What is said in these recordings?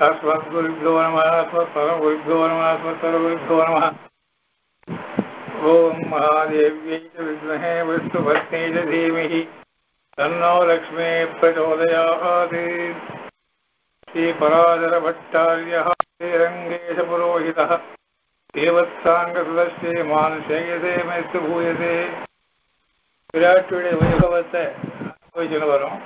अस्मद्गुरुभ्यो नमः अस्मत्परगुरुभ्यो नमः अस्मत्परगुरुभ्यो नमः ॐ महादेव्यै च विद्महे विष्णुभक्त्यै च धीमहि तन्नो लक्ष्मी प्रचोदयात् श्रीपराशरभट्टार्यः श्रीरङ्गेशपुरोहितः தேவத்தாங்கசுதஸ்ரீ மானுஷேயதே மேத்து பூயதே விராட்டுடைய வைபவத்தை அனுபவிச்சுன்னு வரும்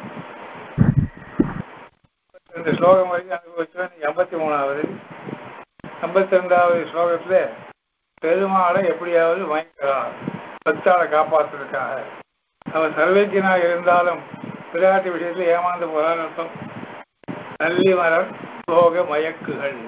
இந்த ஸ்லோகம் வரைக்கும் அனுபவிச்சோம் எண்பத்தி மூணாவது ஐம்பத்தி ரெண்டாவது ஸ்லோகத்துல பெருமாளை எப்படியாவது வாங்கிக்கிறார் பக்தாளை காப்பாற்றுறதுக்காக அவன் சர்வஜனாக இருந்தாலும் விளையாட்டு விஷயத்துல ஏமாந்து போறான்னு அர்த்தம் நல்லி மரம் ஸ்லோக மயக்குகள்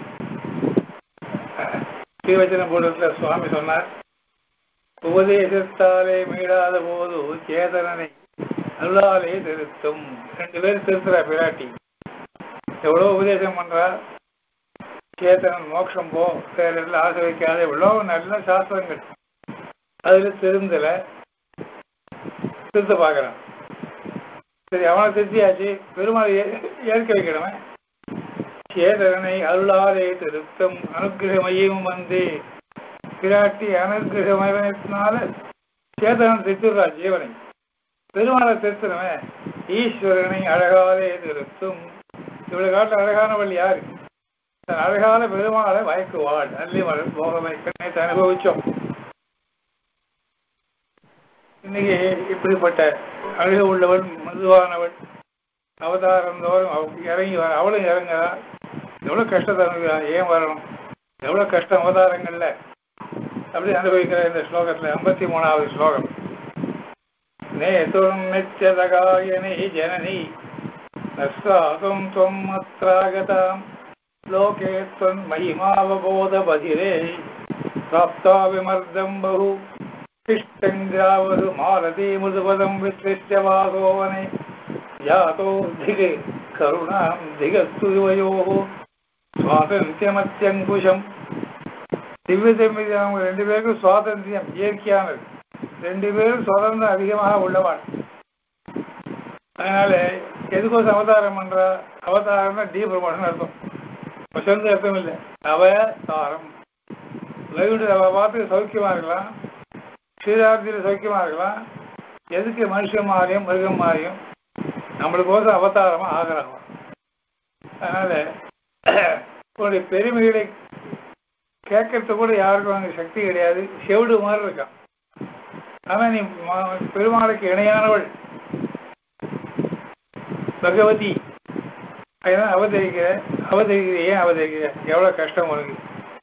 ஸ்ரீவச்சன கூடத்தில் சுவாமி சொன்னார் உபதேசத்தாலே மீளாத போது சேதனனை அல்லாலே திருத்தும் ரெண்டு பேரும் திருத்துறா பிராட்டி எவ்வளவு உபதேசம் பண்றா சேத்தனன் மோட்சம் போ வேற எல்லாம் ஆசை வைக்காத எவ்வளவு நல்ல சாஸ்திரங்கள் அதுல திருந்தல திருத்த பாக்குறான் சரி அவனை திருத்தியாச்சு பெருமாள் ஏற்க வைக்கணுமே சேதனை அருளாலே திருத்தம் அனுகிரகமையும் வந்து பிராட்டி அனுகிரகமயத்தினால சேதனம் திருத்துறா ஜீவனை பெருமாளை திருத்தனமே ஈஸ்வரனை அழகாலே திருத்தும் இவ்வளவு காட்டில் அழகானவள் யாரு தன் அழகான பெருமாளை மயக்குவாள் நல்லி மலர் போகமை நேற்று அனுபவிச்சோம் இன்னைக்கு இப்படிப்பட்ட அழகு உள்ளவள் மதுவானவள் அவதாரம் தோறும் இறங்கி வர அவளும் இறங்குறா எவ்வளவு கஷ்டத்தை அனுபவிக்கிறான் ஏன் வரணும் எவ்வளவு கஷ்டம் அவதாரங்கள்ல அப்படி அனுபவிக்கிற இந்த ஸ்லோகத்துல ஐம்பத்தி மூணாவது ஸ்லோகம் நேதும் நித்தியதகாயனி ஜனனி நஸ்தாதும் துவம் அத்ராகதாம் லோகே त्वन् महिमावबोधबधिरे प्राप्ता विमर्दम् बहु तिष्ठङ्ग्रावधु मालती मृदुपदम् विसृष्य वासोवने यातो धिगे கருணாம் திகஸ்துவயோகோ சுவாதந்தியமத்தியங்குஷம் திவ்ய செம்மதி அவங்க ரெண்டு பேருக்கும் சுவாதந்தியம் இயற்கையானது ரெண்டு பேரும் சுதந்திரம் அதிகமாக உள்ளவாள் அதனால எதுக்கோசம் அவதாரம் பண்றா அவதாரம்னா டீ ப்ரமோஷன் அர்த்தம் வசந்த அர்த்தம் இல்லை அவதாரம் வைகுண்ட அவ பார்த்து சௌக்கியமா இருக்கலாம் ஸ்ரீராத்திரியில் சௌக்கியமா இருக்கலாம் எதுக்கு மனுஷன் மாறியும் மிருகம் மாறியும் நம்மளுக்கோசம் அவதாரமா ஆகிறாங்க அதனால உன்னுடைய பெருமைகளை கேட்கறது கூட யாருக்கும் அங்கே சக்தி கிடையாது செவிடு மாதிரி இருக்கான் ஆனா நீ பெருமாளுக்கு இணையானவள் பகவதி அதனால அவதரிக்கிற அவதரிக்கிற ஏன் அவதரிக்கிற எவ்வளவு கஷ்டம் உனக்கு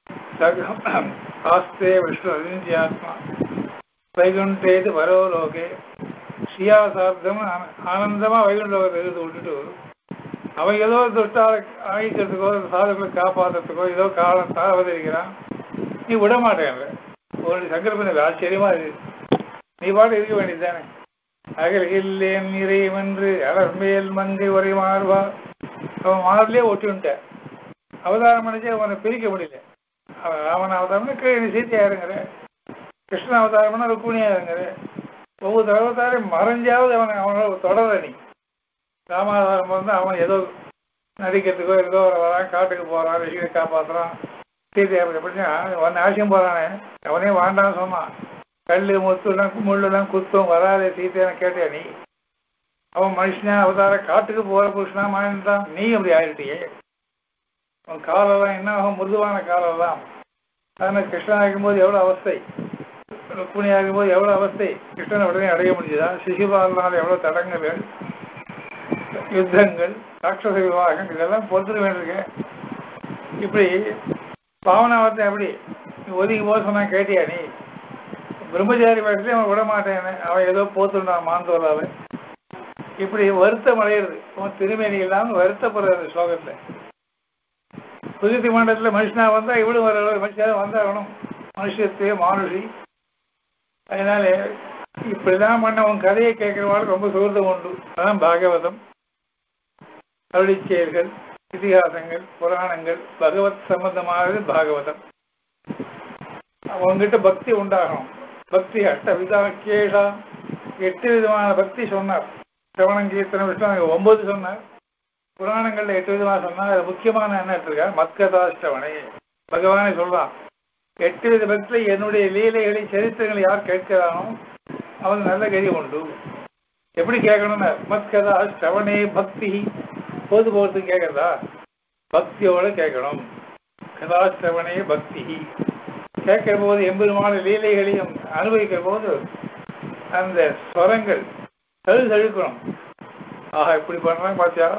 ஆஸ்தே விஷ்ணு அவிந்தியாத்மா வைகுண்டேது பரோலோகே ஸ்ரீயாசார்த்தம் ஆனந்தமா வைகுண்டோகத்தை எழுந்து விட்டுட்டு அவன் ஏதோ துஷ்டால அழிக்கிறதுக்கோ சாதங்களை காப்பாற்றுறதுக்கோ ஏதோ காலம் அவதரிக்கிறான் நீ விட மாட்டேன் உன்னுடைய சங்கல்பம் ஆச்சரியமா இருக்கு நீ பாட்டு இருக்க வேண்டியதுதானே அகல்கில்லேன் இறைவென்று அலர்மேல் மங்கை உரை மாறுவா அவன் மாறுலயே ஒட்டிவிட்ட அவதாரம் பண்ணிச்சு அவனை பிரிக்க முடியல அவன் ராமன் அவதாரம்னா கீழே சீத்தையா இருங்கிற கிருஷ்ண அவதாரம்னா ருக்குணியா இருங்கிற ஒவ்வொரு அவதாரம் மறைஞ்சாவது அவனை அவனோட தொடர நீ ராமாவதாரம் வந்து அவன் ஏதோ நடிக்கிறதுக்கோ ஏதோ வரான் காட்டுக்கு போறான் ரிஷிகளை காப்பாத்துறான் சீதை அப்படி அப்படின்னா அவன் ஆசியம் போறானே அவனே வாண்டான்னு சொன்னான் கல் முத்துலாம் முள்ளுலாம் குத்தும் வராதே சீத்தையான கேட்டியா நீ அவன் மனுஷனா அவதார காட்டுக்கு போற புருஷனா மாறிட்டான் நீ அப்படி ஆயிட்டியே அவன் காலெல்லாம் என்ன ஆகும் மிருதுவான காலெல்லாம் அதனால கிருஷ்ணன் ஆகும்போது எவ்வளவு அவஸ்தை ருக்மிணி ஆகும்போது எவ்வளவு அவஸ்தை கிருஷ்ணனை உடனே அடைய முடியுதா சிசுபாலனால் எவ்வளவு தடங்குகள் யுத்தங்கள் ராட்சச விவாகம் இதெல்லாம் பொறுத்துட வேண்டியிருக்கு இப்படி பாவனாவத்தை எப்படி ஒதுங்கி போக சொன்னா கேட்டியா நீ பிரம்மச்சாரி வயசுல அவன் விட மாட்டேன் அவன் ஏதோ போத்துட்டான் மாந்தோலாவை இப்படி வருத்தம் அடையிறது அவன் திருமேனி இல்லாமல் வருத்தப்படுறது ஸ்லோகத்துல புதுத்தி மண்டலத்துல மனுஷனா வந்தா இவ்வளவு வர மனுஷனாக வந்தாகணும் மனுஷத்தே மானுஷி அதனால இப்படிதான் பண்ண உன் கதையை கேட்கிறவாள் ரொம்ப சுகர்த்தம் உண்டு அதான் பாகவதம் அருளிச்செயல்கள் இதிகாசங்கள் புராணங்கள் பகவத் சம்பந்தமானது பாகவதம் அவங்ககிட்ட பக்தி உண்டாகணும் பக்தி அஷ்ட விதாக்கேஷா எட்டு விதமான பக்தி சொன்னார் சிரவணம் கீர்த்தனம் விஷ்ணு ஒன்பது சொன்னார் புராணங்கள்ல எட்டு விதமா சொன்னா அது முக்கியமான என்ன இருக்கா மத்கதாஷ்டவனை பகவானே சொல்றான் எட்டு வித பக்தில என்னுடைய லீலைகளை சரித்திரங்களை யார் கேட்கிறானோ அவன் நல்ல கதி உண்டு எப்படி கேட்கணும்னா மத்கதா ஸ்ரவணே பக்தி போது போகிறது கேட்கறதா பக்தியோட கேட்கணும் கதாஸ்ரவணே பக்தி கேட்கிற போது எம்பெருமான லீலைகளையும் அனுபவிக்கிற போது அந்த ஸ்வரங்கள் தழு தழுக்கணும் ஆஹா இப்படி பண்றாங்க பாத்தியா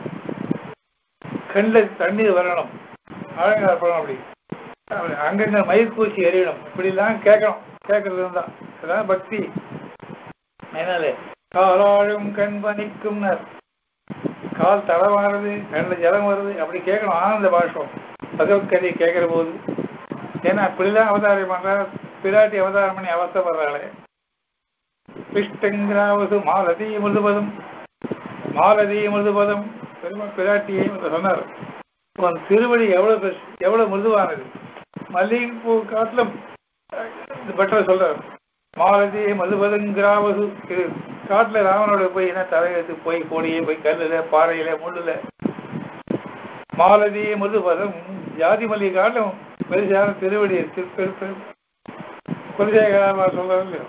கண்ணில் தண்ணீர் வரணும் அழகாக பண்ணணும் அப்படி அங்கங்க மயிர்கூச்சி எறியணும் இப்படிலாம் கேட்கணும் கேட்கறது தான் அதான் பக்தி அதனால காலாழும் கண் பனிக்கும் கால் தளமாறுது கண்ணில் ஜலம் வருது அப்படி கேட்கணும் ஆனந்த பாஷம் பகவத்கதை கேட்கிற போது ஏன்னா அப்படிலாம் அவதாரம் பண்றா பிராட்டி அவதாரம் பண்ணி அவஸ்தப்படுறாளே பிஷ்டங்கிராவது மாலதி மிருதுபதம் மாலதி மிருதுபதம் பெருமாள் பிராட்டியை சொன்னார் உன் திருவடி எவ்வளவு பெருசு எவ்வளவு மிருதுவானது மல்லிகைப்பூ காட்டிலும் பெட்டர் சொல்றார் மாலதி மதுபதங்கிராவது இது காட்டுல ராவனோட போய் என்ன தலையெழுத்து போய் கோடியே போய் கல்லுல பாறையில முள்ளுல மாலதி மதுபதம் ஜாதி மல்லிகை காட்டிலும் பெருசான திருவடி திருப்பெருப்பு குலசேகரா சொல்றாரு இல்லையோ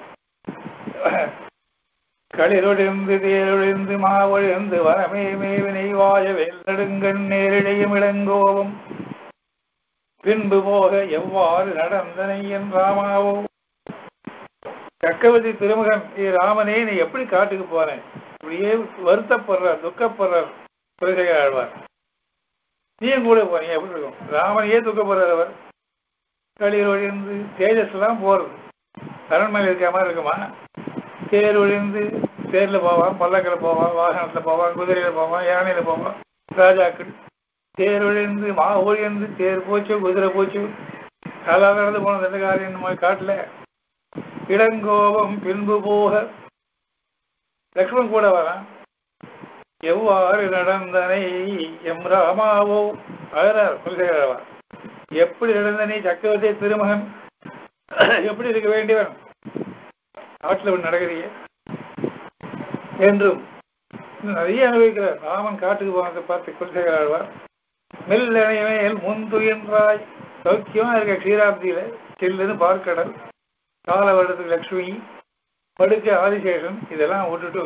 களிரொழிந்து தேரொழிந்து மாவழிந்து வரமே மேவினை வாய வெள்ளடுங்கண் நேரிடையும் இளங்கோவும் பின்பு போக எவ்வாறு நடந்தனை என்றாமாவோ சக்கரவர்த்தி திருமகன் ஏ ராமனே நீ எப்படி காட்டுக்கு போனேன் இப்படியே வருத்தப்படுறார் துக்கப்படுறார் குலசேகர ஆழ்வார் நீயும் கூட போனீங்க எப்படி இருக்கும் ராமனையே துக்கப்படுறார் அவர் களிர் ஒழிந்து தேஜஸ் எல்லாம் போறது அரண்மனை இருக்க மாதிரி இருக்குமா தேர் ஒழிந்து தேர்ல போவான் பல்லக்கில் போவான் வாகனத்துல போவான் குதிரையில போவான் யானையில போவான் ராஜாக்கள் தேர் ஒழிந்து மா ஒழிந்து தேர் போச்சு குதிரை போச்சு காலாக நடந்து போனது எந்த காரியம் நம்ம காட்டல இளங்கோபம் பின்பு போக லக்ஷ்மணன் கூட வரான் எவ்வாறு நடந்தனை எம் ராமாவோ அழறார் குலசேகரவா எப்படி நடந்தனை சக்கரவர்த்தி திருமகன் எப்படி இருக்க வேண்டியவன் நாட்டில் இப்படி நடக்கிறியே என்றும் இன்னும் நிறைய அனுபவிக்கிறார் ராமன் காட்டுக்கு போனதை பார்த்து குலசேகர ஆழ்வார் மெல்லணைமேல் முந்துயின்றாய் சௌக்கியமா இருக்க க்ஷீராப்தியில சில்லுன்னு பார்க்கடல் கால வருடத்துக்கு லக்ஷ்மி படுக்க ஆதிசேஷன் இதெல்லாம் விட்டுட்டு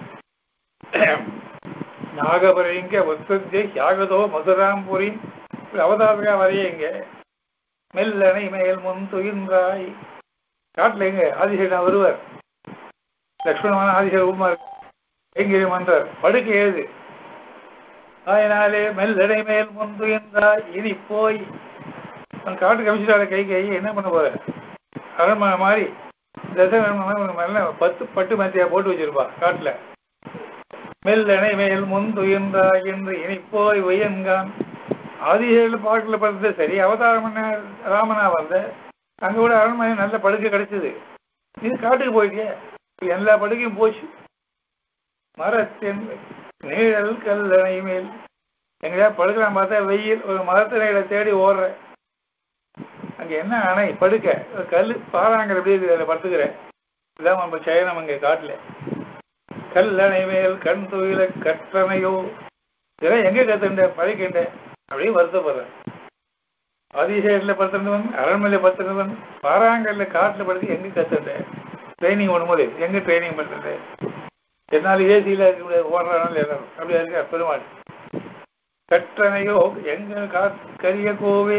நாகபரிங்க வசத்திய யாகதோ மதுராம்புரி அவதாரத்துக்காக வரைய இங்க மெல்லணை மேல் முன் துயின்றாய் காட்டுல எங்க ஆதிசேஷன் வருவார் லக்ஷ்மணமான ஆதிசேஷன் உமார் எங்கிரி மன்றார் படுக்க ஏது அதனாலே மெல்லடை மேல் முன் துயின்றாய் இனி போய் அவன் காட்டு கமிச்சிட்டாரு கை கை என்ன பண்ண போற அரண்மனை மாதிரி தசை பத்து பட்டு மத்தியா போட்டு வச்சிருப்பா காட்டுல மெல்லணை மேல் முன் துயின்றாய் என்று இனி போய் உயன்கான் ஆதிசேஷ பாட்டுல படுத்தது சரி அவதாரம் பண்ண ராமனா வந்த அங்க கூட அரண்மனை நல்ல படுக்கை கிடைச்சது இது காட்டுக்கு போயிட்டியே எல்லா படுக்கையும் போச்சு மரத்தின் நீழல் கல்லணை மேல் எங்கேயா படுக்கலாம் பார்த்தா வெயில் ஒரு மரத்தினைகளை தேடி ஓடுறேன் அங்க என்ன அணை படுக்க ஒரு கல் பாறாங்கல் எப்படி இருக்குது அதில் படுத்துக்கிறேன் இதான் நம்ம சயனம் அங்கே காட்டுல கல்லணை மேல் கண் துயில கற்றனையோ இதெல்லாம் எங்க கத்துண்ட பழிக்கின்ற அப்படியே வருத்தப்படுறேன் அதிசயத்தில் படுத்திருந்தவன் அரண்மனையில் படுத்திருந்தவன் பாறாங்கல்ல காட்டுல படுத்து எங்க கத்துட்டேன் ட்ரைனிங் ஒன்று எங்க ட்ரைனிங் பண்றேன் என்னால் ஏசியில் இருக்க முடியாது ஓடுறாங்க எல்லாரும் அப்படியா இருக்க பெருமாள் கற்றனையோ எங்க கா கரிய கோவே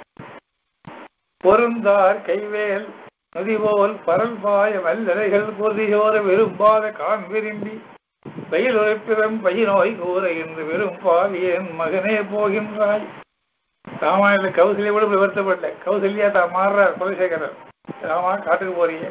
பொருந்தார் கைவேல் நதிபோல் பரல் பாய வல்லறைகள் பொருதியோர விரும்பாத கான் விரும்பி வெயில் உழைப்பிடம் பயிரோய் கூற என்று விரும்பால் என் மகனே போகின்றாய் ராமாயண கௌசல்யா கூட இப்படி வருத்தப்படல கௌசல்யா தான் மாறுறார் குலசேகரர் ராமா காட்டுக்கு போறீங்க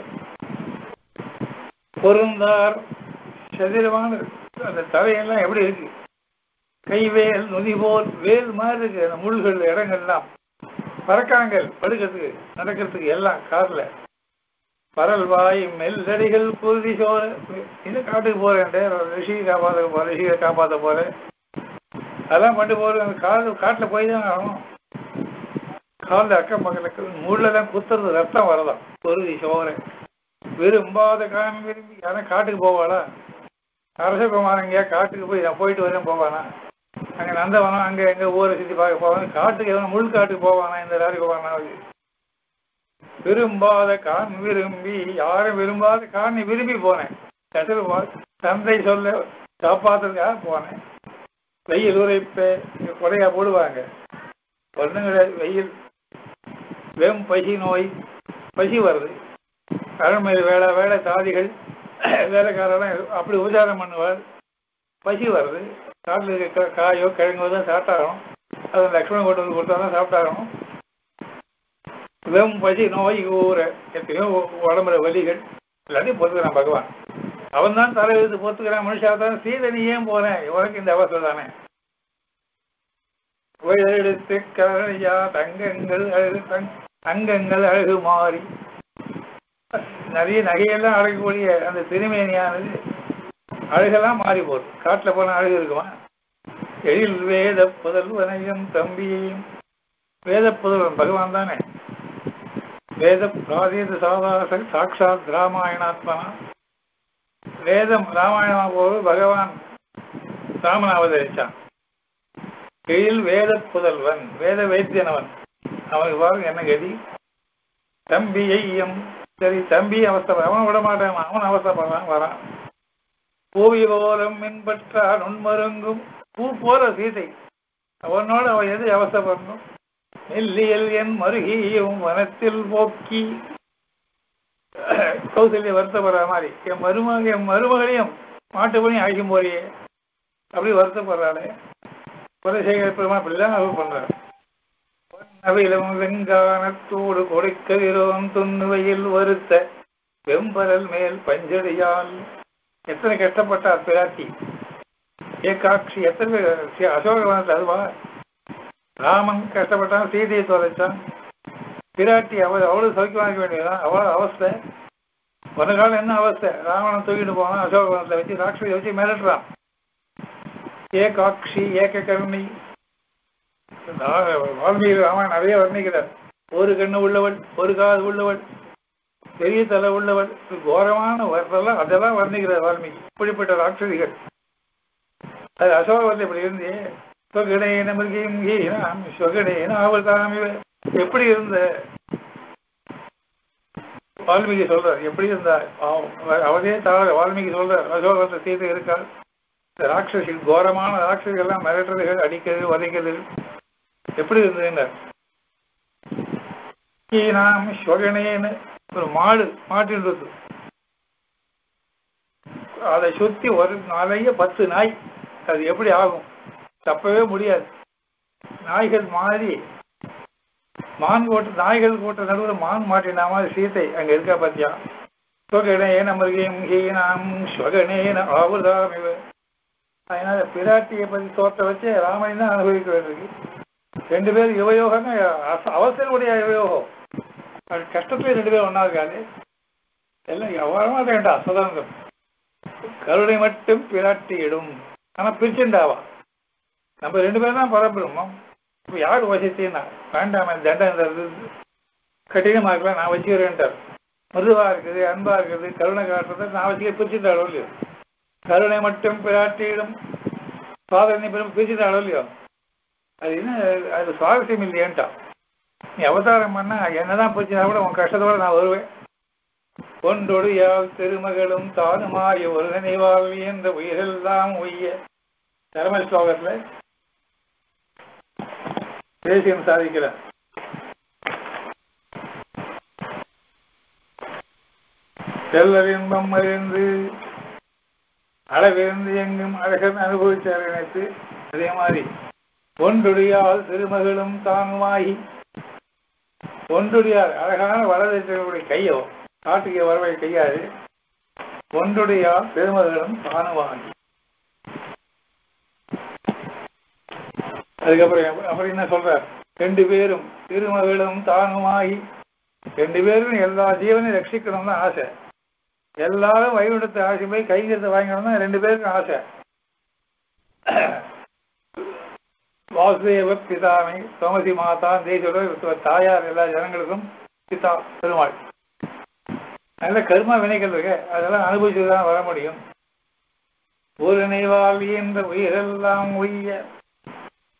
பொருந்தார் சதிரமான அந்த தலையெல்லாம் எப்படி இருக்கு கைவேல் நுதி போல் வேல் மாதிரி இருக்கு அந்த முள்கள் இடங்கள்லாம் பறக்காங்கள் படுக்கிறதுக்கு நடக்கிறதுக்கு எல்லாம் கார்ல பரல் வாய் மெல்லடிகள் குருதி சோற இது காட்டுக்கு போறேன் ரிஷியை காப்பாற்ற போற ரிஷியை காப்பாற்ற போறேன் அதெல்லாம் பண்ணி போற அந்த காடு காட்டுல போய் தான் ஆகணும் காலில் அக்கம் பக்கத்தில் முள்ளெல்லாம் குத்துறது ரத்தம் வரதான் குருதி சோற விரும்பாத கான் விரும்பி யாரும் காட்டுக்கு போவாளா அரசகுமாரன் எங்கேயா காட்டுக்கு போய் நான் போயிட்டு வரேன் போவானா அங்க நந்தவனம் அங்க எங்க ஊரை சுத்தி பார்க்க போவாங்க காட்டுக்கு எவனும் முள் காட்டுக்கு போவானா இந்த ராஜகுமாரனாவது விரும்பாத கான் விரும்பி யாரும் விரும்பாத கான் விரும்பி போனேன் கட்டில் போ தந்தை சொல்ல காப்பாத்துறதுக்காக போனேன் வெயில் உரைப்ப கொடையா போடுவாங்க பொண்ணுங்களை வெயில் வெம் பசி நோய் பசி வருது கழமையில் வேலை வேலை தாதிகள் வேலைக்காரெல்லாம் அப்படி உபச்சாரம் பண்ணுவாள் பசி வருது காட்டில் இருக்க காயோ கிழங்கோ தான் சாப்பிட்டாகணும் அதை லக்ஷ்மணன் கொண்டு வந்து கொடுத்தா தான் சாப்பிட்டாகணும் வெம் பசி நோய் ஊற எத்தனையோ உடம்புல வலிகள் எல்லாத்தையும் பொறுத்துக்கிறான் பகவான் அவன் தான் தலை எழுத்து பொறுத்துக்கிறான் மனுஷா தான் சீதை நீ ஏன் போனேன் உனக்கு இந்த அவசரம் தானே எடுத்து கரணையா தங்கங்கள் அழகு தங் அங்கங்கள் அழகு மாறி நிறைய நகையெல்லாம் அழகக்கூடிய அந்த திருமேனியானது அழகெல்லாம் மாறி போகுது காட்டில் போன அழகு இருக்குமா எழில் வேத புதல்வனையும் தம்பியையும் வேத புதல்வன் பகவான் தானே வேத பிராதீத சாதாச சாட்சாத் ராமாயணாத்மனா வேதம் ராமாயணமா போது பகவான் ராமன் அவதரிச்சான் எழில் வேத புதல்வன் வேத வைத்தியனவன் அவனுக்கு பாருங்க என்ன கதி தம்பியையும் சரி தம்பி அவஸ்தை அவன் விட மாட்டான் அவன் அவஸ்தைப்படுறான் வரான் பூவி போலம் மின்பற்றான் உண்மருங்கும் பூ போல சீதை அவனோட அவன் எது அவஸ்தைப்படணும் மெல்லியல் என் மருகியும் வனத்தில் போக்கி கௌசல்ய வருத்தப்படுற மாதிரி என் மருமக என் மருமகளையும் மாட்டுப்பணியும் அழைக்கும் போறியே அப்படி வருத்தப்படுறாளே குலசேகர பெருமா அப்படிலாம் அவர் பண்றாரு நவிலும் வெங்கானத்தோடு கொடுக்கவிரோம் துண்ணுவையில் வருத்த வெம்பரல் மேல் பஞ்சடியால் எத்தனை கஷ்டப்பட்டா பிராட்டி ஏகாட்சி எத்தனை அசோகவனத்தில் அதுவா ராமன் கஷ்டப்பட்டான் சீதையை தொலைச்சான் பிராட்டி அவள் அவ்வளவு சௌக்கியமா இருக்க வேண்டியதுதான் அவ்வளவு அவஸ்தை ஒரு காலம் என்ன அவஸ்தை ராவணன் தூக்கிட்டு போனான் அசோகவனத்தில் வச்சு ராட்சதை வச்சு மிரட்டுறான் ஏகாட்சி ஏக கருணை வால்மீகி ராமன் நிறைய வர்ணிக்கிறார் ஒரு கண்ணு உள்ளவள் ஒரு காது உள்ளவள் பெரிய தலை உள்ளவள் கோரமான வரலாம் அதெல்லாம் வர்ணிக்கிறார் வால்மீகி இப்படிப்பட்ட ராட்சதிகள் அது அசோகவத்தில் இப்படி இருந்து சொகடேன மிருகியும் கீனாம் சொகடேன அவள் தாமிவ எப்படி இருந்த வால்மீகி சொல்றார் எப்படி இருந்தா அவதே தாழ வால்மீகி சொல்றார் அசோகத்தை சீதை இருக்காள் இந்த ராட்சசிகள் கோரமான ராட்சசிகள் எல்லாம் மிரட்டுறதுகள் அடிக்கிறது வதைக்கிறது எப்படி இருந்ததுன்னு கீனாம் சொகனேன்னு ஒரு மாடு மாட்டின் இருக்கு அதை சுத்தி ஒரு நாளைய பத்து நாய் அது எப்படி ஆகும் தப்பவே முடியாது நாய்கள் மாறி மான் கோட்டு நாய்கள் கூட்ட நடுவில் மான் மாட்டினா மாதிரி சீத்தை அங்க இருக்கா பத்தியா சொகனேன மிருகம் ஹீனாம் சொகனேன ஆவுதாமிவ அதனால பிராட்டியை பத்தி தோற்ற வச்சு ராமனை தான் அனுபவிக்க வேண்டியிருக்கு ரெண்டு பேரும் யுவயோகம் அவசரமுடைய யுவயோகம் அது கஷ்டத்துல ரெண்டு பேரும் ஒன்னா இருக்காது எல்லாம் எவ்வளவா வேண்டாம் சுதந்திரம் கருணை மட்டும் பிராட்டியிடும் ஆனா பிரிச்சுண்டாவா நம்ம ரெண்டு பேரும் தான் பரபிரம்மம் இப்ப யார் வசித்தீங்கன்னா வேண்டாம தண்டம் கடினமா இருக்கலாம் நான் வச்சுக்கிறேன்ட்டார் மிருதுவா இருக்குது அன்பா இருக்குது கருணை காட்டுறது நான் வச்சுக்க பிரிச்சுட்டாளோ இல்லையோ கருணை மட்டும் பிராட்டியிடும் சாதனை பெரும் பிரிச்சுட்டாளோ இல்லையோ அது என்ன அது சுவாரஸ்யம் இல்லையேன்ட்டா நீ அவதாரம் பண்ணா என்னதான் போச்சுன்னா கூட உன் கஷ்டத்தோட நான் வருவேன் ஒன்றொடு யாழ் திருமகளும் தானுமாய ஒரு நினைவால் என்ற உயிரெல்லாம் உய்ய தர்ம ஸ்லோகத்துல தேசியம் சாதிக்கல செல்லவின்பம் அறிந்து அளவிருந்து எங்கும் அழகன் அனுபவிச்சார் நினைத்து அதே மாதிரி ஒன்றுடையால் திருமகளும் தானுமாகி ஒன்றுடையார் அழகான வளர்ச்சிகளுடைய கையோ காட்டுக்கு வரவை கையாது ஒன்றுடையால் திருமகளும் தானுமாகி அதுக்கப்புறம் அப்புறம் என்ன சொல்றார் ரெண்டு பேரும் திருமகளும் தானுமாகி ரெண்டு பேரும் எல்லா ஜீவனையும் ரட்சிக்கணும்னு ஆசை எல்லாரும் வைகுண்டத்தை ஆசை போய் கைங்கிறத வாங்கணும்னா ரெண்டு பேருக்கும் ஆசை வாசுதேவ பிதாமை சோமசி மாதா தேசியோட தாயார் எல்லா ஜனங்களுக்கும் பிதா பெருமாள் நல்ல கர்ம வினைகள் இருக்கு அதெல்லாம் அனுபவிச்சுதான் வர முடியும் ஒரு நினைவால் என்ற உயிரெல்லாம் உய்ய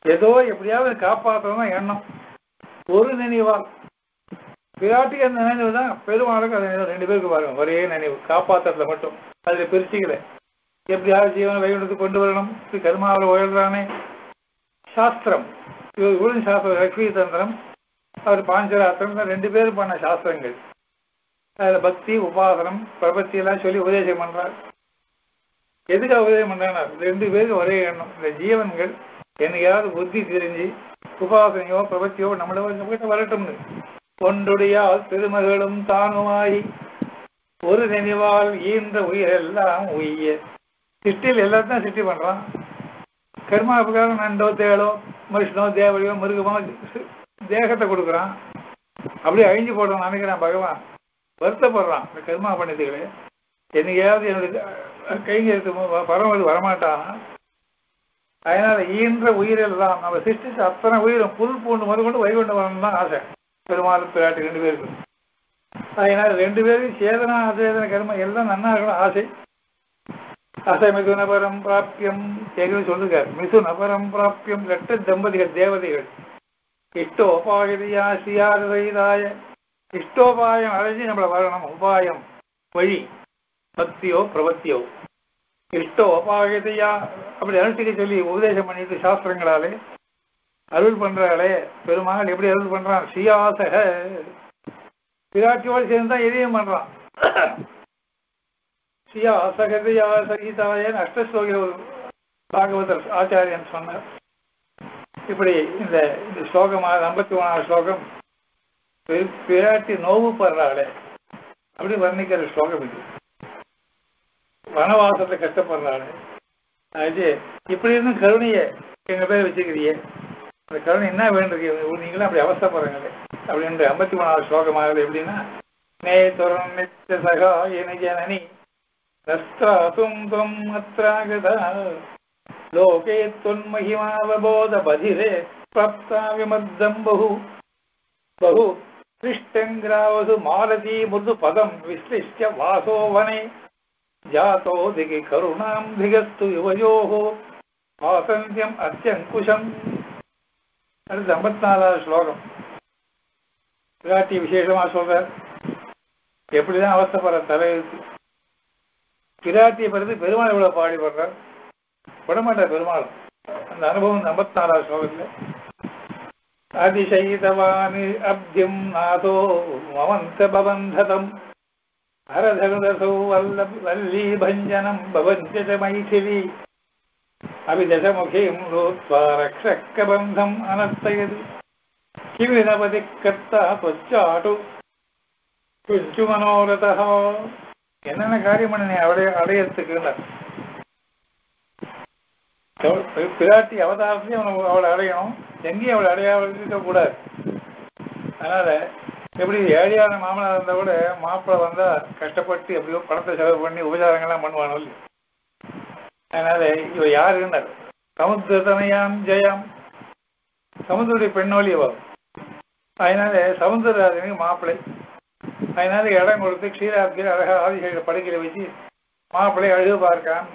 ஏதோ எப்படியாவது காப்பாற்றணும் எண்ணம் ஒரு நினைவால் பிராட்டிக்கு அந்த நினைவு தான் பெருமாளுக்கு அந்த நினைவு ரெண்டு பேருக்கு பாருங்க ஒரே நினைவு காப்பாற்றுறதுல மட்டும் அதில் பிரிச்சுக்கல எப்படியாவது ஜீவனை வைகுண்டத்துக்கு கொண்டு வரணும் இது கர்மாவில் உயர்றானே சாஸ்திரம் இவர் குரு சாஸ்திரம் லக்ஷ்மி தந்திரம் அவர் பாஞ்சராத்திரம் ரெண்டு பேரும் பண்ண சாஸ்திரங்கள் அதில் பக்தி உபாசனம் பிரபத்தி எல்லாம் சொல்லி உபதேசம் பண்றார் எதுக்கு உபதேசம் பண்றாங்க ரெண்டு பேருக்கு ஒரே எண்ணம் இந்த ஜீவன்கள் என்னையாவது புத்தி தெரிஞ்சு உபாசனையோ பிரபத்தியோ நம்மள நம்மகிட்ட வரட்டும்னு ஒன்றுடையால் திருமகளும் தானுமாய் ஒரு நினைவால் ஈன்ற உயிரெல்லாம் உய்ய சிட்டில் எல்லாத்தையும் சிட்டி பண்றான் கர்மா பிரகாரம் நண்டோ தேளோ மனுஷனோ தேவதையோ மிருகமோ தேகத்தை கொடுக்குறான் அப்படியே அழிஞ்சு போடுறான் நினைக்கிறான் பகவான் வருத்தப்படுறான் இந்த கர்மா பண்ணிட்டுகளே என்னைக்காவது என்னுடைய கைங்க பரமது வரமாட்டான் அதனால ஈன்ற உயிரெல்லாம் நம்ம சிருஷ்டிச்ச அத்தனை உயிரும் புல் பூண்டு முதல் கொண்டு வைகுண்டம் வரணும் தான் ஆசை பெருமாள் பிராட்டி ரெண்டு பேருக்கும் அதனால ரெண்டு பேரும் சேதனா அசேதன கர்மம் எல்லாம் நன்னா இருக்கணும் ஆசை அசை மிதுன பரம் பிராப்பியம் ஏற்கனவே சொல்லிருக்காரு மிதுன பரம் பிராப்பியம் ரெட்ட தம்பதிகள் தேவதைகள் இஷ்டோபாயதியா சியாரதாய இஷ்டோபாயம் அடைஞ்சு நம்மளை வரணும் உபாயம் வழி பக்தியோ பிரபத்தியோ இஷ்டோபாயதையா அப்படி அனுஷ்டிக்க சொல்லி உபதேசம் பண்ணிட்டு சாஸ்திரங்களாலே அருள் பண்றாளே பெருமாள் எப்படி அருள் பண்றான் சியாசக பிராட்டியோடு சேர்ந்தா எதையும் பண்றான் சியாசகதையா சகிதாயன் அஷ்டஸ்லோகில ஒரு பாகவதர் ஆச்சாரியன் சொன்னார் இப்படி இந்த இந்த ஸ்லோகமாக ஐம்பத்தி ஒன்றாவது ஸ்லோகம் பி- பிராட்டி நோவு படுறாளே அப்படி வர்ணிக்கிற ஸ்லோகம் இது வனவாசத்தை கஷ்டப்படுறாளே அது இப்படி இருந்தும் கருணையை எங்க பேர் வச்சுக்கிறியே அந்த கருணை என்ன வேண்டிருக்கு நீங்களும் அப்படி அவஸ்தப்படுறீங்களே அப்படின்ற ஐம்பத்தி மூணாவது ஸ்லோகமாகுது எப்படின்னா நே துரம் நித்திய சகாய ஜனனி நஸ்தாத்தும் துவம் அத்ராகதா லோகே தொன்மகிமாவபோத பதிரே பிராப்தா விமர்தம் பகு பகு கிருஷ்டங்கிராவது மாலதி முது பதம் விஸ்லிஷ்ய வாசோ வனே ஜாதோ திகி கருணாம் திகஸ்து யுவயோகோ ஆசந்தியம் அத்தியங்குஷம் அடுத்து ஐம்பத்தி நாலாவது ஸ்லோகம் பிராட்டி விசேஷமா சொல்றார் எப்படிதான் அவஸ்தப்படுற தலையெழுத்து பிராட்டியை பிறகு பெருமாள் இவ்வளவு பாடிப்படுறார் விடமாட்டார் பெருமாள் அந்த அனுபவம் ஐம்பத்தி நாலாவது ஸ்லோகத்துல அதிசயிதவானி அப்தியம் நாதோ மவந்த பவந்ததம் ஹரதகுதசௌ வல்ல வல்லி பஞ்சனம் பவஞ்ச ச மைथिली அபிதசமுகீம் லோத்வா ரக்ஷக்கபந்தம் அனர்த்தயது கிமினபதி கர்த்தா தொச்சாட்டு குஞ்சு மனோரதா என்னென்ன காரியம் பண்ண அடைய அடையறதுக்குன்னு பிராட்டி அவதாரத்தையும் அவனை அவளை அடையணும் எங்கேயும் அவளை அடையாமல் இருக்கக்கூடாது அதனால எப்படி ஏழையான மாமனார் இருந்தா கூட மாப்பிள்ளை வந்தா கஷ்டப்பட்டு எப்படியோ பணத்தை செலவு பண்ணி உபச்சாரங்கள்லாம் பண்ணுவானோ இல்லையோ அதனால இவ யாருன்னார் சமுத்திரதனையாம் ஜெயம் சமுத்திரடைய பெண்ணோலி அவ அதனால சமுத்திரராஜனுக்கு மாப்பிள்ளை அதனால இடம் கொடுத்து க்ஷீராப்தியில் அழகா ஆதிசேஷ படுக்கையில வச்சு மாப்பிள்ளை அழுகு பார்க்கான்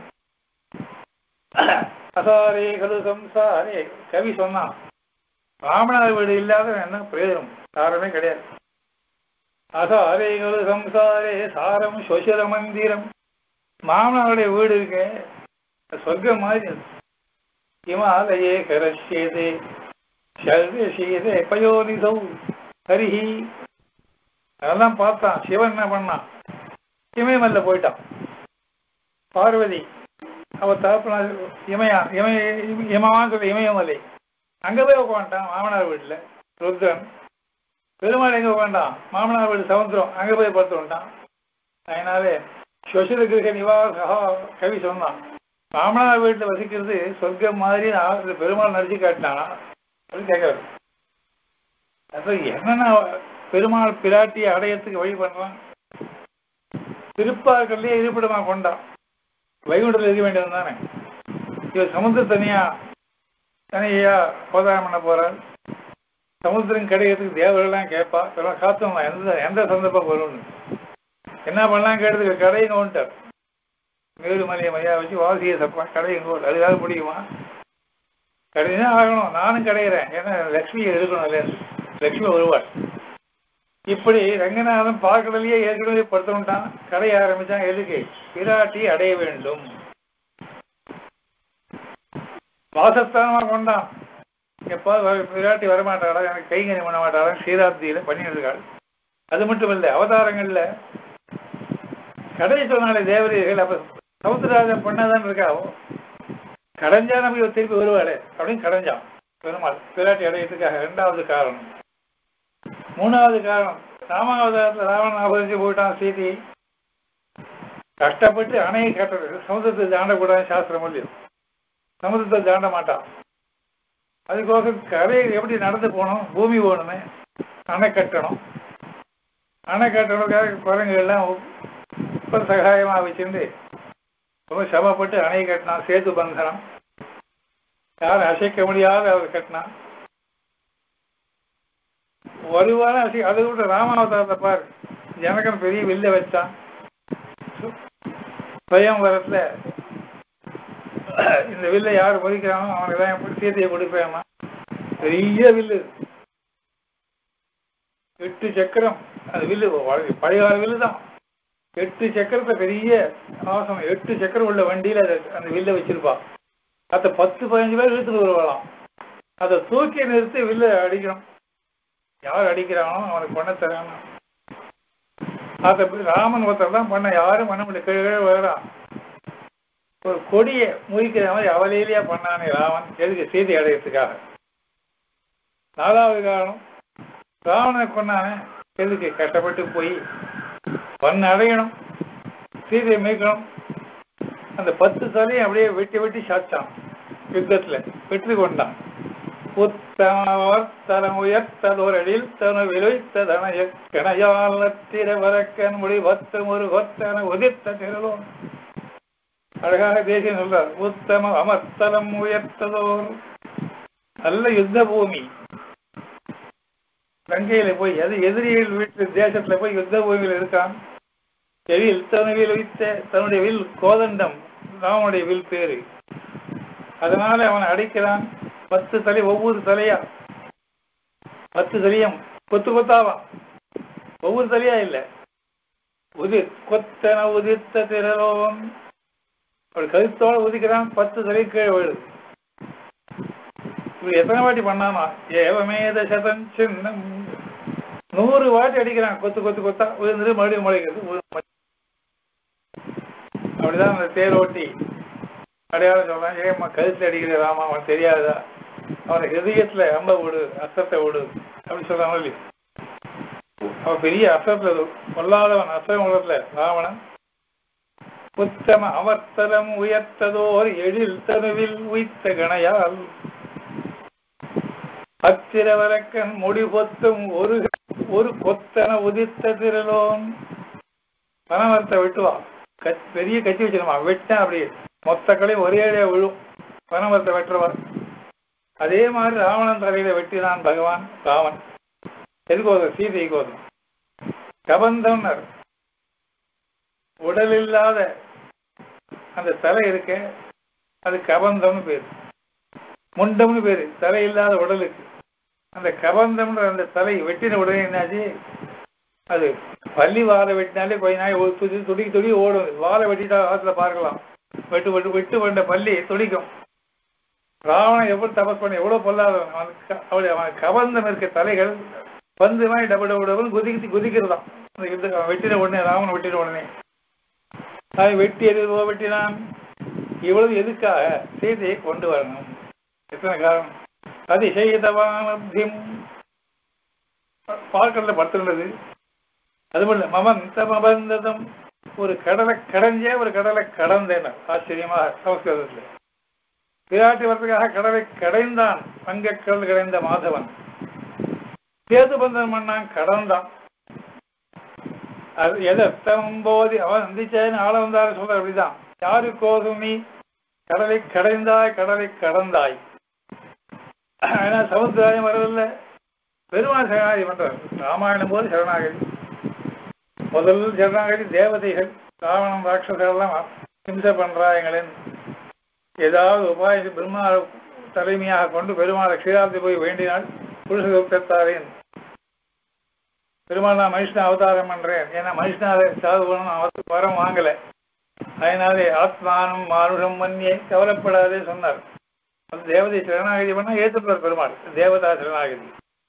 அசாரே கடு சம்சாரே கவி சொன்னான் ராமநாத வீடு இல்லாத என்ன பிரயோஜனம் சாரமே கிடையாது அசாரே கடு சம்சாரே சாரம் சொசர மந்திரம் மாமனாருடைய வீடு இருக்கு சொர்க்கம் மாதிரி அது. இமாலயே கரஷ்யதே சர்வசீதே பயோனிதௌ ஹரிஹி அதெல்லாம் பார்த்தான் சிவன் என்ன பண்ணான் இமயமல்ல போயிட்டான் பார்வதி அவ தகப்பனா இமயா இமய இமவான்னு சொல்லி இமயமலை அங்க போய் உட்காந்துட்டான் மாமனார் வீட்டுல ருத்ரன் பெருமாள் எங்க உட்காண்டான் மாமனார் வீடு சமுத்திரம் அங்க போய் படுத்து வந்துட்டான் அதனாலே சொசர கிரக நிவாசா கவி சொன்னான் மாமனார் வீட்டுல வசிக்கிறது சொர்க்கம் மாதிரி நான் இந்த பெருமாள் நடிச்சு காட்டினானா அப்படின்னு கேட்கறது அப்ப என்னென்ன பெருமாள் பிராட்டியை அடையத்துக்கு வழி பண்றான் திருப்பாக்கள்லயே இருப்பிடமா கொண்டான் வைகுண்டத்தில் இருக்க வேண்டியது தானே இவர் சமுத்திரம் தனியா தனியா அவதாரம் பண்ண போறார் சமுத்திரம் கிடைக்கிறதுக்கு தேவர்கள்லாம் கேட்பா இதெல்லாம் காத்தோம் எந்த எந்த சந்தர்ப்பம் வரும்னு என்ன பண்ணலாம் கேட்டதுக்கு கடைங்க வந்துட்டார் மேலுமலையை மையா வச்சு வாசியை தப்பா கடைங்க அதுக்காக முடியுமா கடைதான் ஆகணும் நானும் கடைகிறேன் ஏன்னா லக்ஷ்மியை எடுக்கணும் இல்லைன்னு லக்ஷ்மி வருவாள் இப்படி ரங்கநாதன் பார்க்கடலையே ஏற்கனவே படுத்துட்டான் கடைய ஆரம்பிச்சான் எதுக்கு பிராட்டி அடைய வேண்டும் வாசஸ்தானமா கொண்டான் எப்பாவது வர- பிராட்டி வரமாட்டாளா எனக்கு கைங்கறி பண்ண மாட்டாளா சீராப்தியில பண்ணிட்டு இருக்காள் அது மட்டும் இல்லை அவதாரங்கள்ல கடை சொன்னாலே தேவதைகள் அப்ப சமுத்திரராஜன் பண்ணாதான் இருக்கா கடைஞ்சா நமக்கு இவ திருப்பி வருவாளே அப்படின்னு கடைஞ்சான் பெருமாள் பிராட்டி அடையத்துக்காக இரண்டாவது காரணம் மூணாவது காரணம் ராமாவதாரத்தில் ராவணன் அபகரிச்சு போயிட்டான் சீதி கஷ்டப்பட்டு அணையை கட்டுறது சமுத்திரத்தை தாண்டக்கூடாது சாஸ்திரம் இல்லையோ சமுத்திரத்தை தாண்ட மாட்டான் அதுக்கோசம் கரை எப்படி நடந்து போகணும் பூமி போகணுமே அணை கட்டணும் அணை கட்டணுக்காக குரங்குகள்லாம் உப்ப சகாயமாக வச்சிருந்து ரொம்ப சிரமப்பட்டு அணை கட்டினான் சேது பந்தனம் யாரும் அசைக்க முடியாத அவர் கட்டினான் ஒரு வாரம் அசை அதை விட ராமாவதாரத்தை பாரு ஜனகன் பெரிய வில்ல வச்சான் சுயம்பரத்துல இந்த வில்லை யார் பொறிக்கிறானோ அவனுக்கு தான் எப்படி சீதையை கொடுப்பேமா பெரிய வில்லு எட்டு சக்கரம் அந்த வில்லு வழ- பழைய கால வில்லு தான் எட்டு சக்கரத்தை பெரிய ஆசனம் எட்டு சக்கரம் உள்ள வண்டியில அதை அந்த வில்லை வச்சிருப்பா அதை பத்து பதினஞ்சு பேர் இழுத்துட்டு வருவாளாம் அதை தூக்கி நிறுத்தி வில்ல அடிக்கணும் யார் அடிக்கிறானோ அவனுக்கு பண்ண தரான் அதை ராமன் ஒருத்தர் தான் பண்ண யாரும் பண்ண முடியல கீழே கீழே வரான் ஒரு கொடியை முறிக்கிற மாதிரி அவலையிலேயே பண்ணானே ராமன் எதுக்கு சீதை அடையறதுக்காக நாலாவது காரணம் ராவணனை கொண்டானே எதுக்கு கஷ்டப்பட்டு போய் பண்ண அடையணும் சீதையை மீட்கணும் அந்த பத்து தலையும் அப்படியே வெட்டி வெட்டி சாச்சான் யுத்தத்துல வெற்றி கொண்டான் உத்தமவர்த்தலம் உயர்த்ததொரடில் தனு விளைத்ததனைய கிணையாலத்திர வரக்கன் முடி வத்தம் ஒரு கொத்தன உதிர்த்த திரளோன் அழகாக தேசியம் சொல்றார் உத்தம அமர்த்தலம் உயர்த்ததோர் நல்ல யுத்த பூமி லங்கையில போய் எது எதிரிகள் வீட்டு தேசத்துல போய் யுத்த பூமியில் இருக்கான் எவில் தனுவில் வைத்த தன்னுடைய வில் கோதண்டம் ராமனுடைய வில் பேரு அதனால அவன் அடிக்கிறான் பத்து தலை ஒவ்வொரு தலையா பத்து தலையும் கொத்து கொத்தாவான் ஒவ்வொரு தலையா இல்ல உதிர் கொத்தன உதிர்த்த திரளோன் அப்படி கருத்தோட உதிக்கிறான் பத்து தலை கீழே விழுது இப்படி எத்தனை வாட்டி பண்ணாமா ஏவமேத சதம் சின்னம் நூறு வாட்டி அடிக்கிறான் கொத்து கொத்து கொத்தா விழுந்துட்டு மறுபடியும் முளைக்கிறது விழுந்து மறுபடியும். அப்படிதான் அந்த தேரோட்டி அடையாளம் சொல்றான் ஏம்மா கழுத்துல அடிக்கிற ராமா அவன் தெரியாதா அவனை ஹிருதயத்துல அம்ப விடு அசத்தை விடு அப்படி சொல்றான் இல்லையா அவன் பெரிய அசத்துல கொல்லாதவன் அசம் உலகத்துல ராவணன் உத்தம அமர்த்தலம் உயர்த்ததோர் எழில் தனுவில் உய்த்த கணையால் அத்திரவரக்கன் முடி பொத்தும் ஒரு ஒரு கொத்தன உதித்த திரளோன் பனமரத்தை வெட்டுவான் கத் பெரிய கத்தி வச்சிருமா வெட்டேன் அப்படி மொத்த களை ஒரே அடியா விழும் பனமரத்தை வெட்டுறவன் அதே மாதிரி ராவணன் தலையில வெட்டினான் பகவான் ராமன் எதுக்கோதும் சீதை கோதும் கபந்தம்னர் உடல் இல்லாத அந்த தலை இருக்க அது கபந்தம்னு பேரு முண்டம்னு பேரு தலை இல்லாத உடலுக்கு அந்த கபந்தம்ன்ற அந்த தலை வெட்டின உடனே என்னாச்சு அது பள்ளி வாழை வெட்டினாலே கொஞ்ச நாள் ஒரு துடி துடி துடி ஓடும் வாழை வெட்டிட்டா ஆத்துல பார்க்கலாம் வெட்டு வெட்டு வெட்டு வந்த பள்ளி துடிக்கும் ராவணன் எவ்வளவு தபஸ் பண்ண எவ்வளவு பொல்லாதவன் அவனுக்கு அவளுடைய அவன் கபந்தம் இருக்க தலைகள் பந்து மாதிரி டபுள் டபுள் டபுள் குதிக்கு குதிக்கிறதாம் அந்த யுத்த அவன் வெட்டின உடனே ராவணன் வெட்டின உடனே அதை வெட்டி எது வெட்டினான் இவ்வளவு எதுக்காக செய்தியை கொண்டு வரணும் எத்தனை காரணம் அதிசயதவானப்திம் பார்க்கல படுத்துள்ளது அது மட்டும் இல்ல, மமந்த மபந்ததம் ஒரு கடலை கடைஞ்சே ஒரு கடலை கடந்தேன் ஆச்சரியமா சமஸ்கிருதத்துல விராட்டி வரத்துக்காக கடலை கடைந்தான் வங்கக்கடல் கடைந்த மாதவன் சேது பந்தன் மண்ணான் கடந்தான் அது எதத்தம் போது அவன் நந்திச்சேன்னு ஆள வந்தாரு சொல்ற அப்படிதான் யாருக்கோதும் நீ கடலை கடைந்தாய் கடலை கடந்தாய் ஏன்னா சமுத்திராயம் வரவில்லை பெருமாள் சரணாகதி பண்றார் ராமாயணம் போது சரணாகதி முதல் சரணாகதி தேவதைகள் ராவணன் ராட்சசர்கள் எல்லாம் ஹிம்சை பண்றாங்களேன்னு ஏதாவது உபாயம் பிரம்மா தலைமையாக கொண்டு பெருமாளை க்ஷீராப்தி போய் வேண்டினாள் புருஷ சூக்தத்தாரின் பெருமாள் நான் மனுஷன அவதாரம் பண்றேன் ஏன்னா மனுஷனால சாது பண்ணணும் அவருக்கு வரம் வாங்கல அதனாலே ஆத்மானம் மானுஷம் மன்னியே கவலைப்படாதே சொன்னார் அது தேவதை சரணாகதி பண்ணா ஏற்றுப்பார் பெருமாள் தேவதா சரணாகதி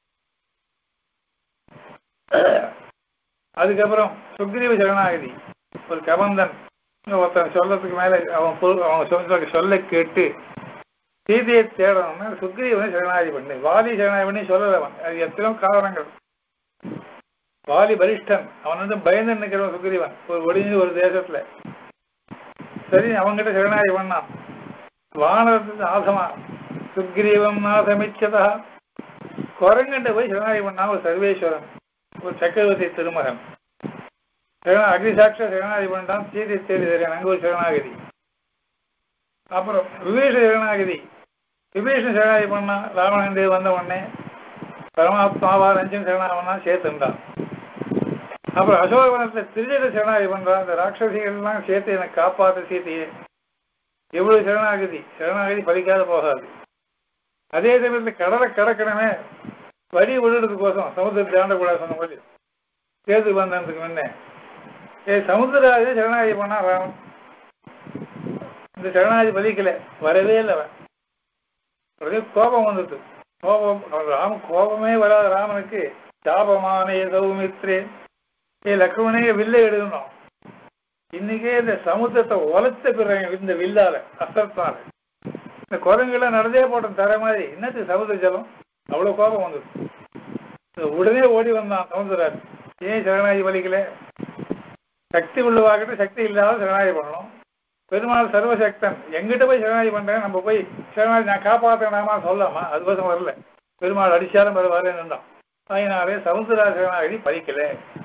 அதுக்கப்புறம் சுக்ரீவ சரணாகதி ஒரு கபந்தன் ஒருத்தன் சொல்றதுக்கு மேல அவன் பொரு- அவன் சொல்ற சொல்ல கேட்டு சீதையை தேடணும்னா சுக்ரீவனை சரணாகதி பண்ணு வாலி சரணாகதி பண்ணி சொல்லல அவன் அது எத்தனையோ காரணங்கள் வாலி பலிஷ்டன் அவன் வந்து பயந்து நிற்கிறவன் சுக்ரீவன் ஒரு ஒளிஞ்சு ஒரு தேசத்துல சரி அவன்கிட்ட சரணாகதி பண்ணான் வானரத்துக்கு ஆசமா சுக்ரீவம் நாசமிச்சதா குரங்கிட்ட போய் சரணாகதி பண்ணான் ஒரு சர்வேஸ்வரன் ஒரு சக்கரவர்த்தி திருமகன் சரண அக்னிசாட்ச சரணாகதி பண்ணிட்டான் சீதை தேடி தெரியும் அங்க ஒரு சரணாகதி அப்புறம் விபீஷ சரணாகதி விபீஷன் சரணாகதி பண்ணா ராவணன் தேவி வந்த உடனே பரமாத்மாவா ரஞ்சன் சரணாகதி பண்ணா சேர்த்துட்டான் அப்புறம் அசோகவனத்துல திருஜட சரணாகதி பண்றான் அந்த ராட்சசிகள்லாம் சேர்த்து எனக்கு காப்பாத்த சீத்தையே எவ்வளவு சரணாகதி சரணாகதி பலிக்காத போகாது அதே சமயத்துல கடலை கடக்கணுமே வழி விடுறதுக்கோசம் சமுத்திரத்தை தாண்டக்கூடாது சொன்ன மாதிரி சேது பந்தனத்துக்கு முன்னே ஏ சமுத்திராஜே சரணாகதி பண்ணா ராமன் இந்த சரணாகதி பலிக்கல வரவே இல்லை அவன் உடனே கோபம் வந்துட்டு கோபம் அவன் ராம கோபமே வராத ராமனுக்கு சாபமானே சௌமித்ரே ஏ லக்ஷ்மணே வில்லை எடுக்கணும் இன்னைக்கே இந்த சமுத்திரத்தை உலத்த பிறகு இந்த வில்லால அசத்தால இந்த குரங்குலாம் நடந்தே போட்டோம் தர மாதிரி என்னத்துக்கு சமுத்திர ஜலம் அவ்வளவு கோபம் வந்தது உடனே ஓடி வந்தான் சமுத்திராஜ் ஏன் சரணாகி வலிக்கல சக்தி உள்ளவாகிட்ட சக்தி இல்லாத சரணாகி பண்ணணும் பெருமாள் சர்வசக்தன் எங்கிட்ட போய் சரணாகி பண்றேன் நம்ம போய் சரணாகி நான் காப்பாத்தினாமா சொல்லாமா அது பசம் வரல பெருமாள் அடிச்சாலும் வர வரேன்னு அதனாலே சமுத்திரா சரணாகதி பலிக்கல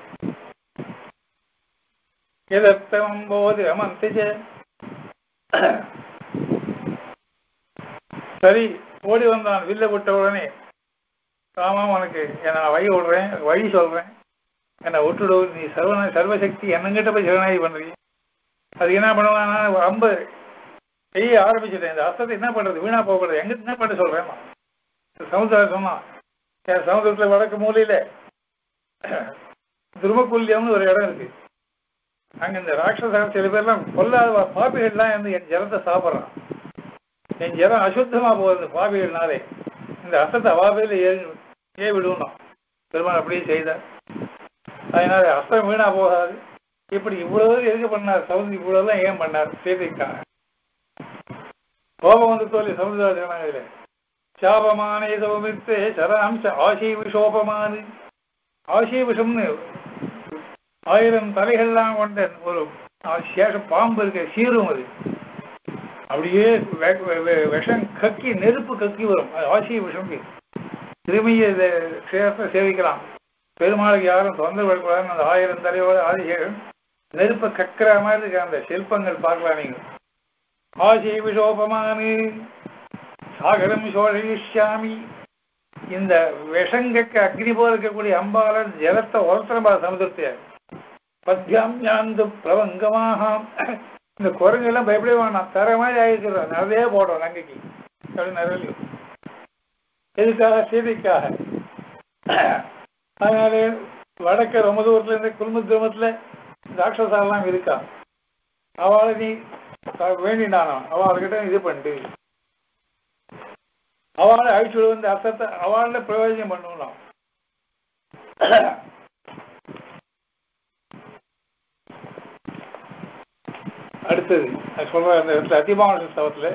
எதத்தம் போது அமந்திஜ சரி ஓடி வந்தான் வில்ல விட்ட உடனே ராமா உனக்கு நான் வழி விடுறேன் வழி சொல்றேன் என்னை விட்டுடு நீ சர்வ சர்வசக்தி என்னங்கிட்ட போய் சரணாகி பண்றீங்க அதுக்கு என்ன பண்ணுவான்னா அம்பு செய்ய ஆரம்பிச்சுட்டேன் இந்த அஸ்தத்தை என்ன பண்றது வீணா போகக்கூடாது எங்க என்ன பண்ண சொல்றேன் நான். இந்த சமுத்திரம் சொன்னான் என் சமுத்திரத்துல வடக்கு மூலையில துருமக்குல்யம்னு ஒரு இடம் இருக்கு அங்க இந்த ராட்சச சில பேர்லாம் கொல்லாத பாப்பிகள்லாம் வந்து என் ஜலத்தை சாப்பிட்றான் என் ஜலம் அசுத்தமா போகுது பாபிகள்னாலே இந்த அசத்தை அவாபையில் ஏ ஏ விடுவோம் பெருமாள் அப்படியே செய்தார் அதனால அஸ்தம் வீணா போகாது இப்படி இவ்வளவு எதுக்கு பண்ணார் சவுதி இவ்வளவுதான் ஏன் பண்ணார் சீதைக்காக கோபம் வந்து தோல்வி சமுதிராஜனாக சாபமானே சௌமித்தே சராம்ச ஆசி விஷோபமானு ஆசி விஷம்னு ஆயிரம் தலைகள்லாம் கொண்ட ஒரு சேஷம் பாம்பு இருக்க சீரும் அது அப்படியே வெ- வெ- வெ- விஷம் கக்கி நெருப்பு கக்கி வரும் அது ஆசிய விஷம் பேர். திரும்பிய சேரத்தை சேவிக்கலாம் பெருமாளுக்கு யாரும் தொந்தரவு வரக்கூடாதுன்னு அந்த ஆயிரம் தலையோட ஆதிசேகன் நெருப்பை கக்கிற மாதிரி இருக்க அந்த சிற்பங்கள் பார்க்கலாம் நீங்க ஆசிய விஷோபமானு சாகரம் சோழிஷாமி இந்த விஷங்கக்க அக்னி போல இருக்கக்கூடிய அம்பாளன் ஜலத்தை ஒருத்தரம்பா சமுதிரத்தை பத்தியம் ஞாந்து பிரபங்கமாக இந்த குரங்கு எல்லாம் பயப்படவே வேணாம் தர மாதிரி ஆகிக்கிறோம் நிறைய போடுறோம் நங்கைக்கு அப்படின்னு நிறைய எதுக்காக சீதைக்காக அதனால வடக்க ரொம்ப தூரத்துல இருந்து குடும்ப கிராமத்துல ராட்சசாலாம் இருக்கா அவளை நீ வேண்டினானோ அவள்கிட்ட இது பண்ணிட்டு அவளை அழிச்சு வந்து அர்த்தத்தை அவள பிரயோஜனம் பண்ணணும் அடுத்தது நான் சொல்றேன் அந்த இடத்துல அதிபாவன ஸ்தவத்துல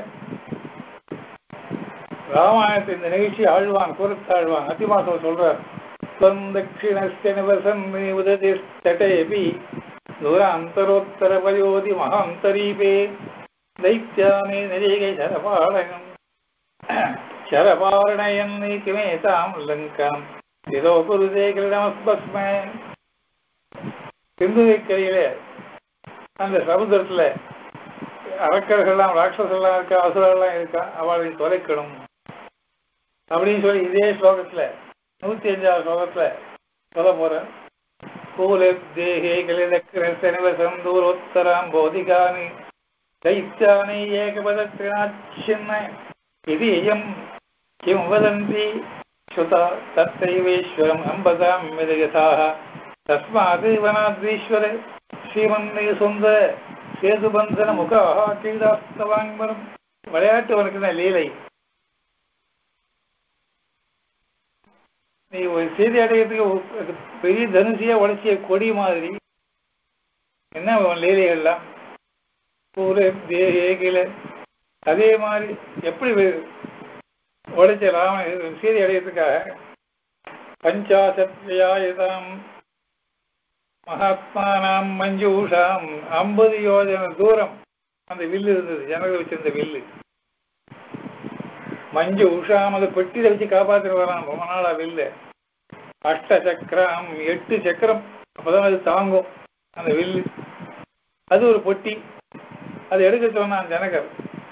ராமாயணத்தை இந்த நிகழ்ச்சி ஆழ்வான் கூறத்து ஆழ்வான் அதிமாசம் சொல்றார் தட்சிணஸ்தனிவசன் உததிஷ்டேபி தூராந்தரோத்தர பயோதி மகாந்தரீபே தைத்யானே நரேகை சரபாடகம் शरपारणयन् किमेताम् लङ्काम् இதோ குருதே கிரீடமஸ்பஸ்ம சிந்துவைக்கரையில அந்த சமுத்திரத்துல அரக்கர்கள்லாம் ராட்சசெல்லாம் இருக்கா அசுரெல்லாம் இருக்கா அவளை தொலைக்கணும் அப்படின்னு சொல்லி இதே ஸ்லோகத்துல நூத்தி அஞ்சாவது ஸ்லோகத்துல சொல்ல போறேன் கூல தேகே கலிதக்கிரசனிவசம் தூரோத்தராம் போதிகானி தைத்தியானி ஏகபதத்தினாச்சின்ன இது இயம் கிம் வதந்தி ஸ்ருதா தத்தைவேஸ்வரம் அம்பதாம் விதயதாக தஸ்மாத் வனாத்ரீஸ்வர ஸ்ரீமன்னை சொந்த சேதுபந்தன முகா கீழாஸ்தவாங்மரம் விளையாட்டு உனக்கு தான் லீலை நீ ஒரு செய்தி அடையிறதுக்கு ஒரு பெரிய தனுசியா உடைச்சிய கொடி மாதிரி என்ன உன் லீலைகள்லாம் பூர தேகில அதே மாதிரி எப்படி வே- உடைச்ச ராமன் சீதை அடையிறதுக்காக பஞ்சாசத்யாயுதாம் மகாத்மானாம் மஞ்சூஷாம் ஐம்பது யோஜன தூரம் அந்த வில்லு இருந்தது ஜனங்கள் வச்சிருந்த வில்லு மஞ்சு உஷாம் அதை பெட்டியில வச்சு காப்பாத்திட்டு வரான் ரொம்ப நாளா வில்லு அஷ்ட சக்கரம் எட்டு சக்கரம் அப்பதான் அது தாங்கும் அந்த வில்லு அது ஒரு பொட்டி அதை எடுக்க சொன்னான் ஜனகர்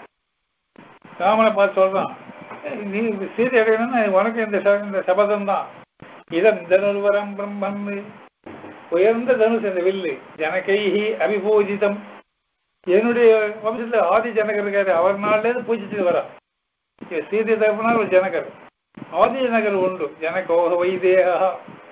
ராமனை பார்த்து சொல்றான் நீ சீதை அடையணும்னா உனக்கு இந்த ச- இந்த சபதம் தான் இதன் தனுர்வரம் பிரம்மன் உயர்ந்த தனுஷ் இந்த வில்லு ஜனகைஹி அபிபூஜிதம் என்னுடைய வம்சத்துல ஆதி ஜனகர் இருக்காரு அவர் நாள்ல இருந்து பூஜிச்சுட்டு வரா இவ சீதை தகப்பனார் ஒரு ஜனகர் ஆதி ஜனகர் உண்டு ஜனகோக வைதேகா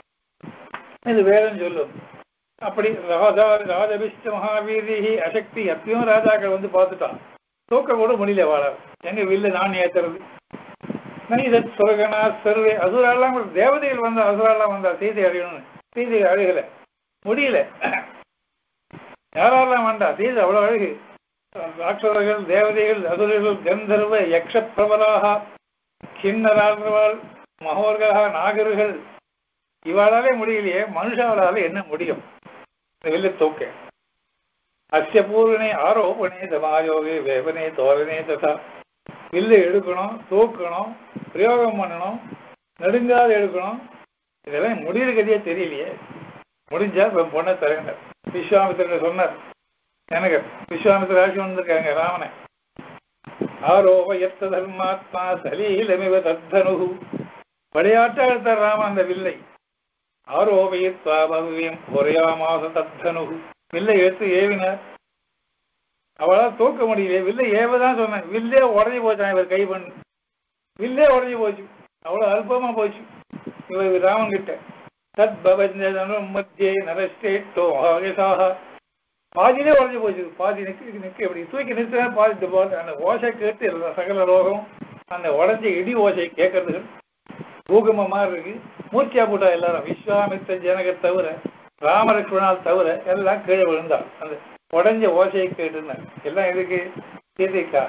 இது வேதம் சொல்லும் அப்படி ராஜா ராஜபிஷ்ட மகாவீரி அசக்தி எப்பயும் ராஜாக்கள் வந்து பார்த்துட்டான் தூக்க கூட முடியல வாழார் எங்க வில்லு நான் ஏத்துறது நைதத் சுரகனா சர்வே அசுரெல்லாம் கூட தேவதைகள் வந்தா அசுரெல்லாம் வந்தா சீதை அழியணும்னு சீதை அழுகல முடியல யாரெல்லாம் வேண்டா சீதை அவ்வளவு அழகு ராட்சதர்கள் தேவதைகள் அசுரர்கள் கந்தர்வ யக்ஷ பிரபலாக கிண்ணராழ்வாள் மகோர்களாக நாகர்கள் இவாளாலே முடியலையே மனுஷாவால என்ன முடியும் இந்த வில்லை தூக்க அஸ்ய பூரணே ஆரோபணே சமாயோகே வேவனே தோரணே ததா வில்லை எடுக்கணும் தூக்கணும் பிரயோகம் பண்ணணும் நெடுங்காத எடுக்கணும் இதெல்லாம் முடிகிற கதையே தெரியலையே முடிஞ்சா இப்ப பொண்ணை தரங்க விஸ்வாமித்திரன் சொன்னார் எனக்கு விஸ்வாமித்திர ஆட்சி வந்திருக்காங்க ராமனை ஆரோப எத்த தர்மாத்மா சலீலமிவ தத்தனு விளையாட்டா எடுத்தார் ராமன் அந்த வில்லை ஆரோபயித்வா பவ்யம் ஒரையாமாச தத்தனு வில்லை எடுத்து ஏவினார் அவளால் தூக்க முடியல வில்லை ஏவதான் சொன்னேன் வில்லே உடஞ்சி போச்சான் இவர் கை பண்ணு வில்லே உடஞ்சி போச்சு அவ்வளவு அல்பமா போச்சு இவர் ராமன் கிட்ட தத் பவஞ்சனும் மத்தியே நரஸ்டேட்டோ ஆகசாக பாதியிலே உடஞ்சி போச்சு பாதி நிக்க நிக்க இப்படி தூக்கி நிறுத்தினா பாதி போது அந்த ஓசை கேட்டு எல்லா சகல ரோகம் அந்த உடஞ்ச இடி ஓசை கேட்கறதுக்கு பூகம்ப மாதிரி இருக்கு மூர்த்தியா போட்டா எல்லாரும் விஸ்வாமித்த ஜனக தவிர ராமலட்சுமணால் தவிர எல்லாம் கீழே விழுந்தாள் அந்த உடஞ்ச ஓசையை கேட்டுனார் எல்லாம் எதுக்கு சீதைக்காக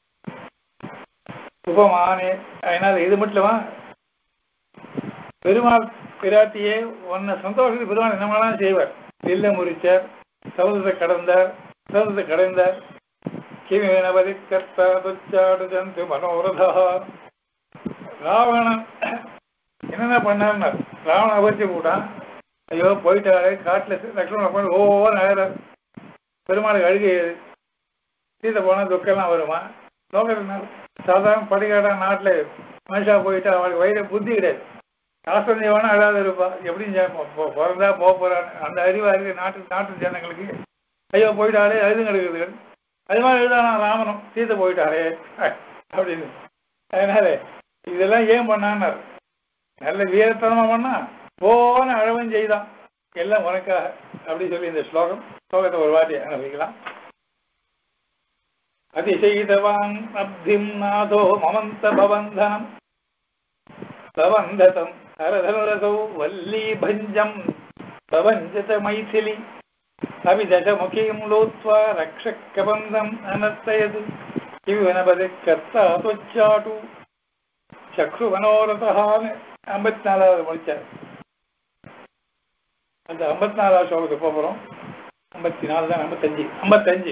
உபமானே அதனால இது மட்டுமா பெருமாள் பிராட்டியே உன்னை சந்தோஷத்துக்கு பெருமாள் என்னமெல்லாம் செய்வார் வில்ல முறிச்சார் சமுதிரத்தை கடந்தார் சமுதிரத்தை கடைந்தார் கிமி வினவதி கர்த்தா துச்சாடு ஜந்து மனோரதா ராவணன் என்னென்ன பண்ணார்னா ராவணன் அபரிச்சு போட்டான் ஐயோ போயிட்டாரு காட்டுல லக்ஷ்மணன் போய் ஒவ்வொரு அழகார் பெருமாளுக்கு அழுகை சீதை போனா துக்கம்லாம் வருமா லோகத்தில் சாதாரண படிக்காடா நாட்டுல மனுஷா போயிட்டா அவளுக்கு வயிறு புத்தி கிடையாது காசம் வேணா அழாத இருப்பா எப்படி பிறந்தா போக போறான்னு அந்த அறிவா இருக்கு நாட்டு நாட்டு ஜனங்களுக்கு ஐயோ போயிட்டாலே அழுது கிடக்குது அது மாதிரி எழுதானா ராமனும் சீதை போயிட்டாரே அப்படின்னு அதனால இதெல்லாம் ஏன் பண்ணான்னார் நல்ல வீரத்தனமா பண்ணா போன அழவன் செய்தான் எல்லாம் உனக்காக அப்படி சொல்லி இந்த ஸ்லோகம் ஸ்லோகத்தை ஒரு வாட்டி அனுபவிக்கலாம் அதிசயிதவான் அப்திம் நாதோ மமந்த பவந்தனம் பவந்ததம் ஹரதனுரசௌ வல்லீ பஞ்சம் பவஞ்சத மைथिலி அபிதசமுகீம் லோத்வா ரக்ஷக்கபந்தம் அனர்த்தயது இவனபதி கர்த்தா தொச்சாட்டு சக்ரு மனோரதான்னு ஐம்பத்தி நாலாவது முடிச்சார் அந்த ஐம்பத்தி நாலாவது ஸ்லோகத்துக்கு போக போறோம் ஐம்பத்தி நாலு தான் ஐம்பத்தஞ்சு ஐம்பத்தஞ்சு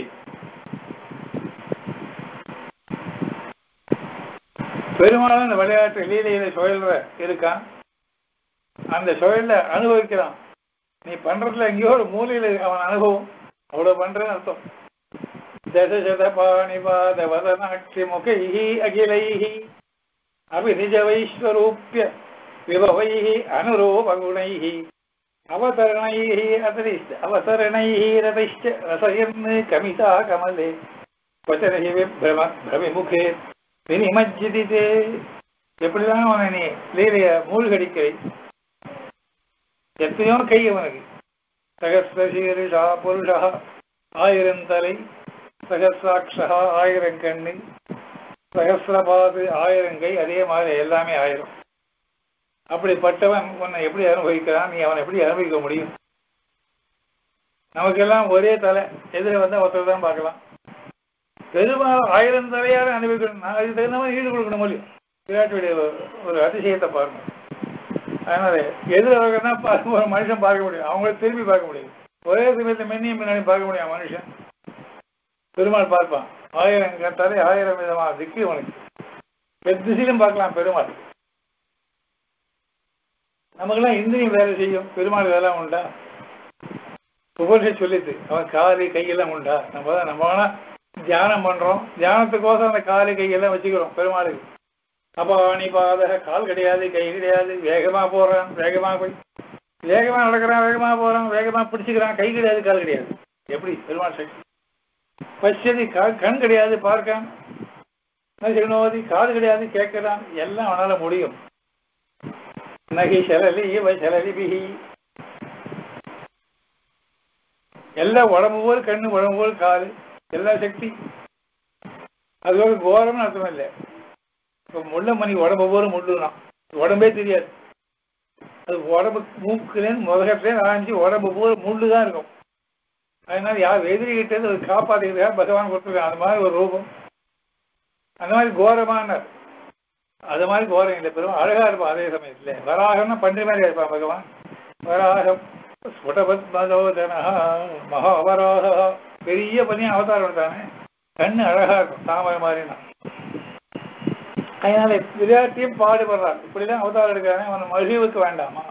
பெரும்பாலும் அந்த விளையாட்டு லீலையில சுழல்ற இருக்கான் அந்த சுழல்ல அனுபவிக்கிறான் நீ பண்றதுல எங்கேயோ ஒரு மூலையில அவன் அனுபவம் அவ்வளவு பண்றேன்னு அர்த்தம் தசசதபாணிபாத வதனாட்சி முகைஹி அகிலைஹி அபிநிஜ வைஸ்வரூபிய விபவைஹி அனுரூபகுணைஹி அவதரணைஹி அதரிஷ்ட அவசரணைஹி ரதிஷ்ட ரசயன் கமிதா கமலே வச்சனஹி விப்ரம பிரமிமுகே வினிமஜ்ஜிதிதே எப்படிதான் அவனை நீ லீலைய மூழ்கடிக்கை எத்தனையோ கை அவனுக்கு சகசிரசீரிஷா புருஷா ஆயிரம் தலை சகசிராட்சா ஆயிரம் கண்ணு சகசிரபாது ஆயிரம் கை அதே மாதிரி எல்லாமே ஆயிரம் அப்படிப்பட்டவன் உன்னை எப்படி அனுபவிக்கிறான் நீ அவனை எப்படி அனுபவிக்க முடியும் நமக்கெல்லாம் ஒரே தலை எதிர வந்தா ஒருத்தர் தான் பார்க்கலாம் பெருமாள் ஆயிரம் தலையார அனுபவிக்கணும் நான் அதுக்கு தகுந்த மாதிரி ஈடு கொடுக்கணும் முடியும் விராட்டுடைய ஒரு அதிசயத்தை பாருங்க அதனால எதிர தான் பார்க்க ஒரு மனுஷன் பார்க்க முடியும் அவங்கள திரும்பி பார்க்க முடியும் ஒரே சமயத்தை மென்னியும் பின்னாடி பார்க்க முடியும் மனுஷன் பெருமாள் பார்ப்பான் ஆயிரம் தலை ஆயிரம் விதமான திக்கு அவனுக்கு எத்திசையிலும் பார்க்கலாம் பெருமாள் நமக்கெல்லாம் இந்திரியம் வேலை செய்யும் பெருமாள் வேலை உண்டா புகழ்ச்சி சொல்லிட்டு அவன் காலு கையெல்லாம் உண்டா நம்ம நம்ம வேணா தியானம் பண்றோம் தியானத்துக்கோசம் அந்த காலு கையெல்லாம் வச்சுக்கிறோம் பெருமாளுக்கு அபாணி பாதக கால் கிடையாது கை கிடையாது வேகமா போறான் வேகமா போய் வேகமா நடக்கிறான் வேகமா போறான் வேகமா பிடிச்சுக்கிறான் கை கிடையாது கால் கிடையாது எப்படி பெருமாள் சக்தி பச்சதி கண் கிடையாது பார்க்கான் சிறுநோதி காது கிடையாது கேட்கிறான் எல்லாம் அவனால முடியும் நகை செலலி இவ செலலி பிகி எல்லாம் உடம்பு போல் கண்ணு உடம்பு போல் காலு எல்லா சக்தி அது ஒரு கோரம்னு அர்த்தம் இல்லை இப்போ முள்ள மணி உடம்பு போல முள்ளுதான் உடம்பே தெரியாது அது உடம்பு மூக்குலேருந்து முதகத்துலேருந்து ஆரம்பிச்சு உடம்பு போல முள்ளு தான் இருக்கும் அதனால யார் எதிரிகிட்ட இருந்து அது காப்பாற்றுறதுக்காக பகவான் கொடுத்துருக்கான் அந்த மாதிரி ஒரு ரூபம் அந்த மாதிரி கோரமானார் அது மாதிரி கோரம் இல்லை பெரும் அழகா இருப்பான் அதே சமயத்துல வராகம்னா பன்றி மாதிரி இருப்பான் பகவான் வராகம் ஸ்புடபத் மதோதனா மகாவராக பெரிய பனியும் அவதாரம் எடுத்தானே கண்ணு அழகா இருக்கும் தாமரை மாதிரினா அதனால விளையாட்டையும் பாடுபடுறான் இப்படிதான் அவதாரம் எடுக்கிறானே அவன் மகிழ்வுக்கு வேண்டாமா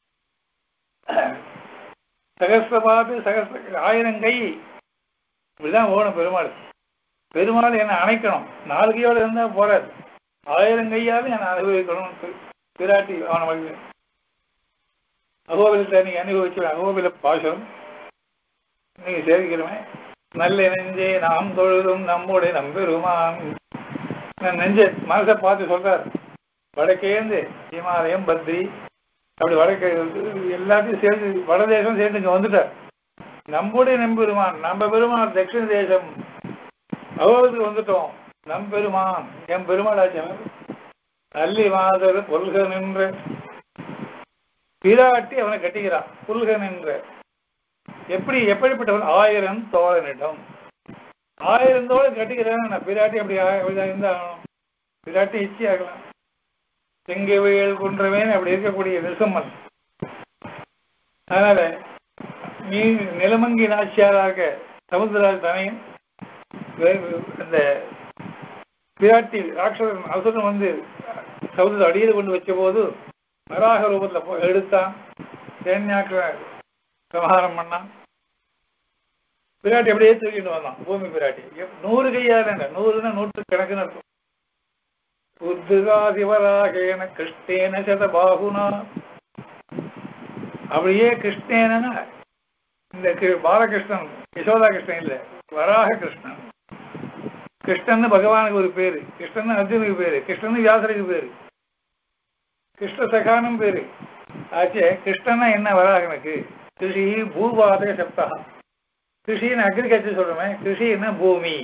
சகசிரபாது சகசிர ஆயிரம் கை இப்படிதான் ஓணும் பெருமாள் பெருமாள் என்னை அணைக்கணும் நாலு கையோட இருந்தா போறாது ஆயிரம் கையாவது என்னை அனுபவிக்கணும் பிராட்டி அவனை மகிழ் அகோபிலத்தை நீங்க அனுபவிச்சு அகோபில பாசம் நீங்க சேவிக்கிறோமே நல்ல நெஞ்சே நாம் தொழுதும் நம்முடைய நம்பெருமான் நெஞ்ச மனசை பார்த்து சொல்றார் வடக்கேந்து ஹிமாலயம் பத்ரி அப்படி வடக்கு எல்லாத்தையும் சேர்ந்து வடதேசம் சேர்ந்து இங்க வந்துட்டார் நம்முடைய நம்பெருமான் நம்ம பெருமான் தட்சிண தேசம் அகோபத்துக்கு வந்துட்டோம் நம் பெருமான் என் பெருமாளாச்சவன் நல்லி மாதர் பொல்க நின்ற பிராட்டி அவனை கட்டிக்கிறான் புல்க நின்ற எப்படி எப்படிப்பட்டவன் ஆயிரம் தோழனிடம் ஆயிரம் தோழன் கட்டிக்கிறான் நான் பிராட்டி அப்படி அப்படிதான் இருந்தாகணும் பிராட்டி இச்சி ஆகலாம் செங்கவேல் குன்றவேன் அப்படி இருக்கக்கூடிய நிசம்மன் அதனால நீ நிலமங்கி நாச்சியாராக சமுத்திராஜ் தனையும் அந்த பிராட்டி ராட்சசன் அசுரன் வந்து சமுதிர அடியில் கொண்டு வச்ச போது வராக ரூபத்துல எடுத்தான் தேன்யாக்க சமஹாரம் பண்ணான் பிராட்டி அப்படியே தூக்கிட்டு வந்தான் பூமி பிராட்டி நூறு கையால நூறுனா நூற்று கணக்குன்னு இருக்கும் உத்துகாதிவராகேன கிருஷ்ணேன சத பாகுனா அப்படியே கிருஷ்ணேன இந்த பாலகிருஷ்ணன் யசோதா கிருஷ்ணன் இல்ல வராக கிருஷ்ணன் கிருஷ்ணன் பகவானுக்கு ஒரு பேரு கிருஷ்ணன் அர்ஜுனுக்கு பேரு கிருஷ்ணன் வியாசருக்கு பேரு கிருஷ்ண சகானும் பேரு ஆச்சே கிருஷ்ணன்னா என்ன வராகனுக்கு கிருஷி பூபாதக சப்தா கிருஷின்னு அக்ரிகல்ச்சர் சொல்றோமே கிருஷின்னா பூமி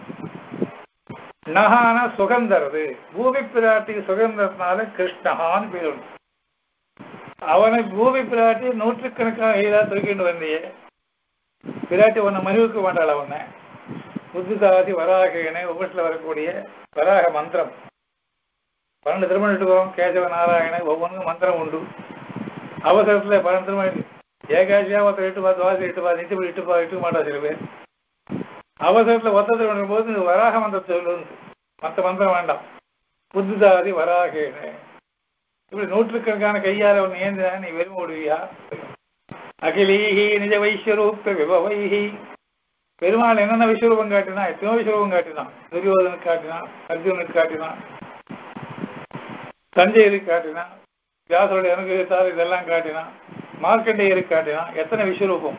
நகான சுகந்தரது பூமி பிராட்டிக்கு சுகந்தரத்தினால கிருஷ்ணஹான்னு பேர் உண்டு அவனை பூமி பிராட்டி நூற்றுக்கணக்கான எய்தா தூக்கிட்டு வந்தியே பிராட்டி உன்னை மனுவுக்கு வேண்டாள் அவனை புத்திதாதி வராகனை உபத்தில் வரக்கூடிய வராக மந்திரம் பன்னெண்டு திருமணம் எடுத்துக்கிறோம் கேசவ நாராயண ஒவ்வொன்றுக்கும் மந்திரம் உண்டு அவசரத்துல பன்னெண்டு திருமணம் ஏகாசியா ஒருத்தர் எட்டு பா துவாசி எட்டு பா நித்திபடி எட்டு பா எட்டுக்க மாட்டா சில பேர் அவசரத்துல ஒத்த திருமணம் போது இந்த வராக மந்திரத்தை சொல்லுன்னு மற்ற மந்திரம் வேண்டாம் புத்திதாதி வராகேன இப்படி நூற்றுக்கணக்கான கையால ஒன்று ஏந்தினா நீ வெறும் ஓடுவியா அகிலீஹி நிஜ வைஸ்வரூப்ப விபவைஹி பெருமாள் என்னென்ன விஸ்வரூபம் காட்டினா எத்தனோ விஸ்வரூபம் காட்டினான் துரியோதனுக்கு காட்டினான் அர்ஜுனுக்கு காட்டினான் தஞ்சையருக்கு காட்டினான் வியாசருடைய அனுகிரகத்தால் இதெல்லாம் காட்டினான் மார்க்கண்டேயருக்கு காட்டினான் எத்தனை விஸ்வரூபம்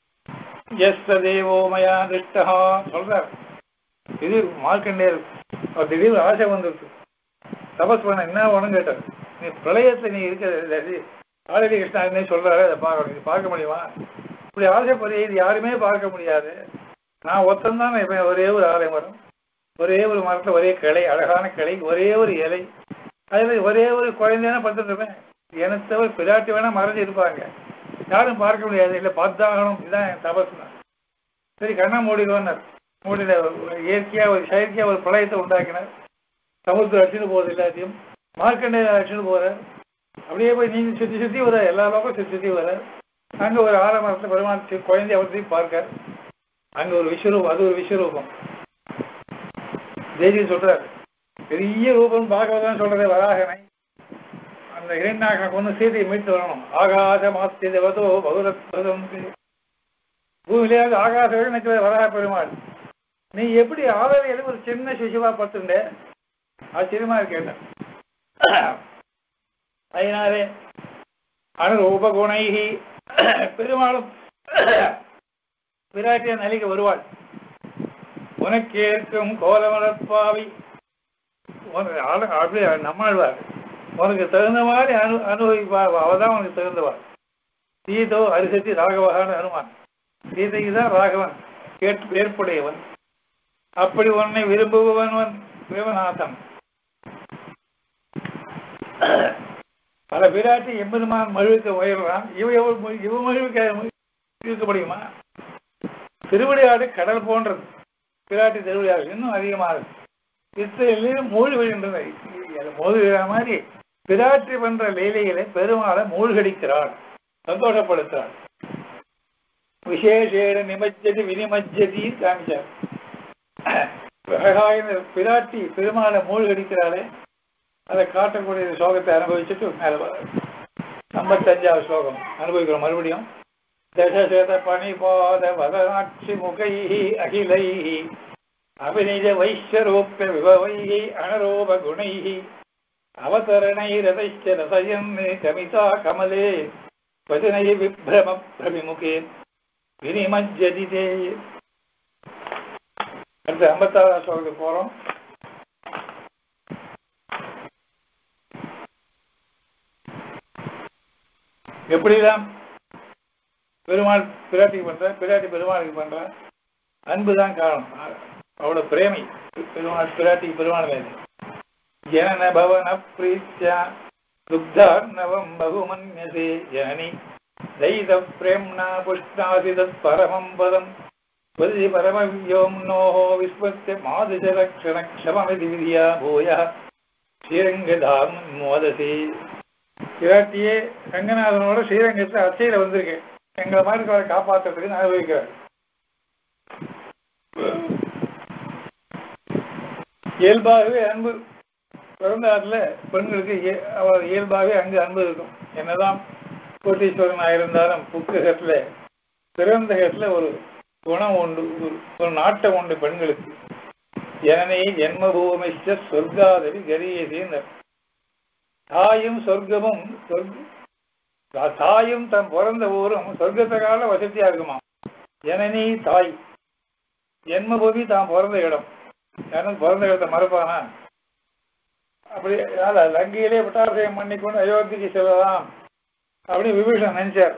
எஸ் தேவோ மயா திருஷ்டா சொல்றார் இது மார்க்கண்டேயர் அவர் திடீர்னு ஆசை வந்துருச்சு தபஸ் பண்ண என்ன வேணும் கேட்டார் நீ பிரளயத்துல நீ இருக்கிற ஆலடி கிருஷ்ணாருன்னே சொல்றாரு அதை பார்க்கணும் நீ பார்க்க முடியுமா இப்படி ஆசைப்படுற இது யாருமே பார்க்க முடியாது நான் ஒத்தந்தான் இப்ப ஒரே ஒரு ஆலை மரம் ஒரே ஒரு மரத்துல ஒரே கிளை அழகான கிளை ஒரே ஒரு இலை அதுல ஒரே ஒரு குழந்தையான படுத்துட்டு இருப்பேன் எனக்கு தவிர பிராட்டி வேணா மறைஞ்சு இருப்பாங்க யாரும் பார்க்க முடியாது இல்லை பார்த்தாகணும் இதுதான் என் தபஸ்னா சரி கண்ணா மூடிடுவார் மூடின இயற்கையா ஒரு செயற்கையா ஒரு பிரளயத்தை உண்டாக்கினார் சமுத்திரம் அடிச்சுட்டு போகுது எல்லாத்தையும் மார்க்கண்டைய அடிச்சுட்டு போறார் அப்படியே போய் நீங்க சுத்தி சுத்தி வர எல்லா லோகம் சுத்தி சுத்தி வர அங்க ஒரு ஆலமரத்துல பெருமாள் சி- குழந்தை அவர்த்தையும் பார்க்க அங்க ஒரு விஸ்வரூபம் அது ஒரு விஸ்வரூபம் தேதி சொல்றாரு பெரிய ரூபம் பாகவதான் சொல்றதே வராகனை அந்த இரண்டாக கொண்டு சீதையை மீட்டு வரணும் ஆகாச மாத்தி தேவதோ பகுரத்வதம் பூமியிலேயாவது ஆகாச நிற்கிற வராக பெருமாள் நீ எப்படி ஆதரையில் ஒரு சின்ன சிசுவா பார்த்துட்டே ஆச்சரியமா இருக்கேன் அதனாலே அனுரூப குணைகி பெருமாளும் பிராட்டிய நலிக வருவாள் உனக்கேற்கும் கோலமலர்பாவி உனக்கு ஆள- அப்படியே நம்மாழ்வார் உனக்கு தகுந்த மாதிரி அனு அனுபவிப்பார் அவதான் உனக்கு தகுந்தவாள் சீதோ அரிசத்தி ராகவகான அனுமான் சீதைக்கு தான் ராகவன் கேட்டு ஏற்புடையவன் அப்படி உன்னை விரும்புபவன் தேவநாதன் பல பிராட்டி எம்பெருமான் மழுவுக்கு உயர்றான் இவ எவ்வளவு இவ மழுவுக்கு இருக்க முடியுமா திருவிளையாடு கடல் போன்றது பிராட்டி திருவிளையாடு இன்னும் அதிகமாக இத்தனையிலும் மூழ்கின்றன மூழ்கிற மாதிரி பிராட்டி பண்ற லீலைகளை பெருமாளை மூழ்கடிக்கிறாள் சந்தோஷப்படுத்துறாள் விசேஷேட நிமஜ்ஜதி வினிமஜ்ஜதி காமிச்சார் அழகாக இந்த பிராட்டி பெருமாளை மூழ்கடிக்கிறாளே அதை காட்டக்கூடிய ஸ்லோகத்தை அனுபவிச்சுட்டு மேல வர ஐம்பத்தஞ்சாவது ஸ்லோகம் அனுபவிக்கிறோம் மறுபடியும் தசசத பணிபாத வதனாட்சி முகை அகிலை அபிநிஜ வைஷ்யரூப்ய விபவை அனரோப குணை அவதரணை ரதைச்ச ரசயன் கமிதா கமலே வதனை விப்ரம பிரவிமுகே வினிமஜ்ஜதிதே அடுத்து ஐம்பத்தாறாம் ஸ்லோகத்துக்கு போறோம் எப்படிதான் பெருமாள் பிராட்டிக்கு பண்ற பிராட்டி பெருமாளுக்கு பண்ற அன்புதான் காரணம் அவ்வளவு பிரேமை பெருமாள் பிராட்டிக்கு பெருமாள் மேலே ஜனன பவன பிரீத்யா துக்தார்ணவம் பகுமன்யசே ஜனனி தைத பிரேம்னா புஷ்ணாசி தத் பரமம் பதம் வதி பரமவ்யோம்னோஹோ விஸ்வஸ்ய மாதுஜரக்ஷண க்ஷமமிதி விதியா பூயா ஸ்ரீரங்கதாம் மோதசி பிராட்டியே ரங்கநாதனோட ஸ்ரீரங்கத்தில் அர்ச்சையில வந்திருக்கு எங்களை மாதிரி இருக்கிறவரை காப்பாற்றுறதுக்கு அனுபவிக்கிறார் இயல்பாகவே அன்பு பிறந்தாட்டில் பெண்களுக்கு இய- அவர் இயல்பாகவே அங்கு அன்பு இருக்கும் என்னதான் கோட்டீஸ்வரனாக இருந்தாலும் புத்தகத்தில் பிறந்த இடத்துல ஒரு குணம் உண்டு ஒரு- ஒரு நாட்டம் உண்டு பெண்களுக்கு ஜனனி ஜென்மபூமிச்ச சொர்க்காதவி கரியசின்னு தாயும் சொர்க்கமும் சொர்க்க தா- தாயும் தன் பிறந்த ஊரும் சொர்க்கத்தை கால வசதியா இருக்குமா ஜனனி தாய் ஜென்மபூமி தான் பிறந்த இடம் யாரும் பிறந்த இடத்தை மறப்பானா அப்படி அதனால லங்கையிலே பட்டாபிஷேகம் பண்ணிக்கொண்டு அயோத்திக்கு செல்லலாம் அப்படின்னு விபீஷன் நினைச்சார்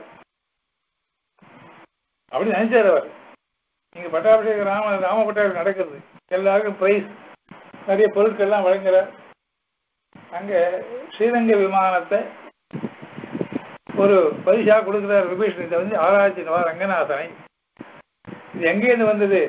அப்படி நினைச்சார் அவர் நீங்க பட்டாபிஷேகம் ராம ராம பட்டாபிஷேகம் நடக்குது எல்லாருக்கும் பிரைஸ் நிறைய பொருட்கள்லாம் வழங்குறார் அங்க ஸ்ரீரங்க விமானத்தை ஒரு பரிசா கொடுக்கிறார் விபீஷணத்தை வந்து ஆராய்ச்சினவா ரங்கநாதனை இது எங்கேருந்து வந்தது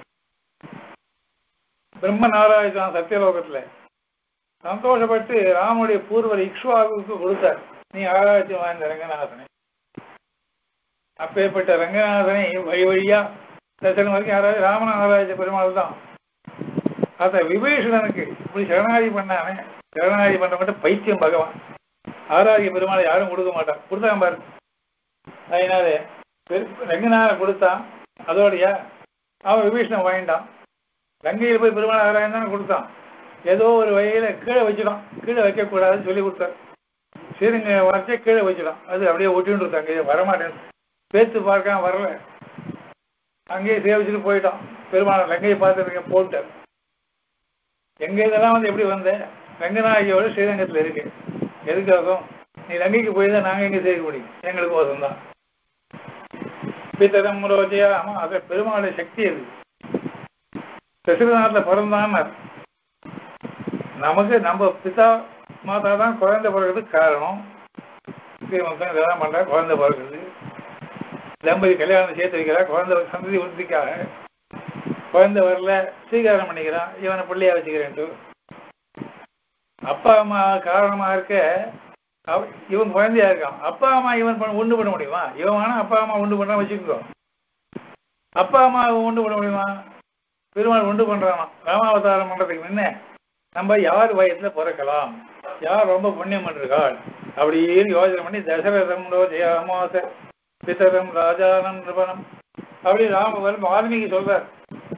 பிரம்ம நாராயணன் சத்தியலோகத்துல சந்தோஷப்பட்டு ராமனுடைய பூர்வர் இக்ஷ்வாகுவுக்கு கொடுத்தார் நீ ஆராய்ச்சி வாய்ந்த ரங்கநாதனை அப்பேற்பட்ட ரங்கநாதனை வழி வழியா தரிசனம் வரைக்கும் யாராவது ராமன் ஆராய்ச்சி பெருமாள் தான் அத விபீஷணனுக்கு இப்படி சரணாகி பண்ணானே சரணாகி பண்ண மட்டும் பைத்தியம் பகவான் ஆராய்ச்சி பெருமாளை யாரும் கொடுக்க மாட்டான் கொடுத்தாங்க பாரு அதனால பெரு- ரங்கநாதனை கொடுத்தான் அதோடயா அவன் விபீஷணன் வாங்கிட்டான் லங்கையில் போய் பெருமாள் ஆராயம் தானே கொடுத்தான் ஏதோ ஒரு வகையில கீழே வச்சிடும் கீழே வைக்கக்கூடாதுன்னு சொல்லி கொடுத்தார் சரிங்க வரைச்சே கீழே வச்சிடும் அது அப்படியே ஒட்டின்னு இருக்காங்க இது வரமாட்டேன் பேத்து பார்க்காம வரல அங்கேயே சேவிச்சுட்டு போயிட்டான் பெருமாள் லங்கையை பார்த்துருக்க போட்டார் எங்க இதெல்லாம் வந்து எப்படி வந்த ரங்கநாயகியோட ஸ்ரீரங்கத்துல இருக்கு எதுக்காகும் நீ லங்கைக்கு போய் தான் நாங்க எங்க சேர்க்க முடியும் எங்களுக்கு கோசம் தான் பித்தரம் ரோஜியா ஆமா அது பெருமாளுடைய சக்தி அது தசிரநாத்ல பிறந்தான்னு நமக்கு நம்ம பிதா மாதா தான் குழந்தை பிறகுறதுக்கு காரணம் ஸ்ரீமந்தம் இதெல்லாம் பண்றா குழந்தை பிறகுறது தம்பதி கல்யாணம் சேர்த்து வைக்கிறா குழந்தை சந்ததி உறுதிக்காக குழந்தை வரல ஸ்வீகாரம் பண்ணிக்கிறான் இவனை பிள்ளையா வச்சுக்கிறேன்ட்டு அப்பா அம்மா காரணமா இருக்க அவ- இவன் குழந்தையா இருக்கான் அப்பா அம்மா இவன் பண்ண- உண்டு பண்ண முடியுமா இவன் வேணா அப்பா அம்மா உண்டு பண்ணா வச்சுக்கோ அப்பா அம்மா உண்டு பண்ண முடியுமா பெருமாள் உண்டு பண்றானா ராமாவதாரம் பண்றதுக்கு முன்ன நம்ம யார் வயசுல பிறக்கலாம் யார் ரொம்ப புண்ணியம் பண்ணிருக்காள் அப்படின்னு யோசனை பண்ணி தசரதம் ரோஜயாமாச பிதரம் ராஜானம் நிருபணம் அப்படி ராம வால்மீகி சொல்றார்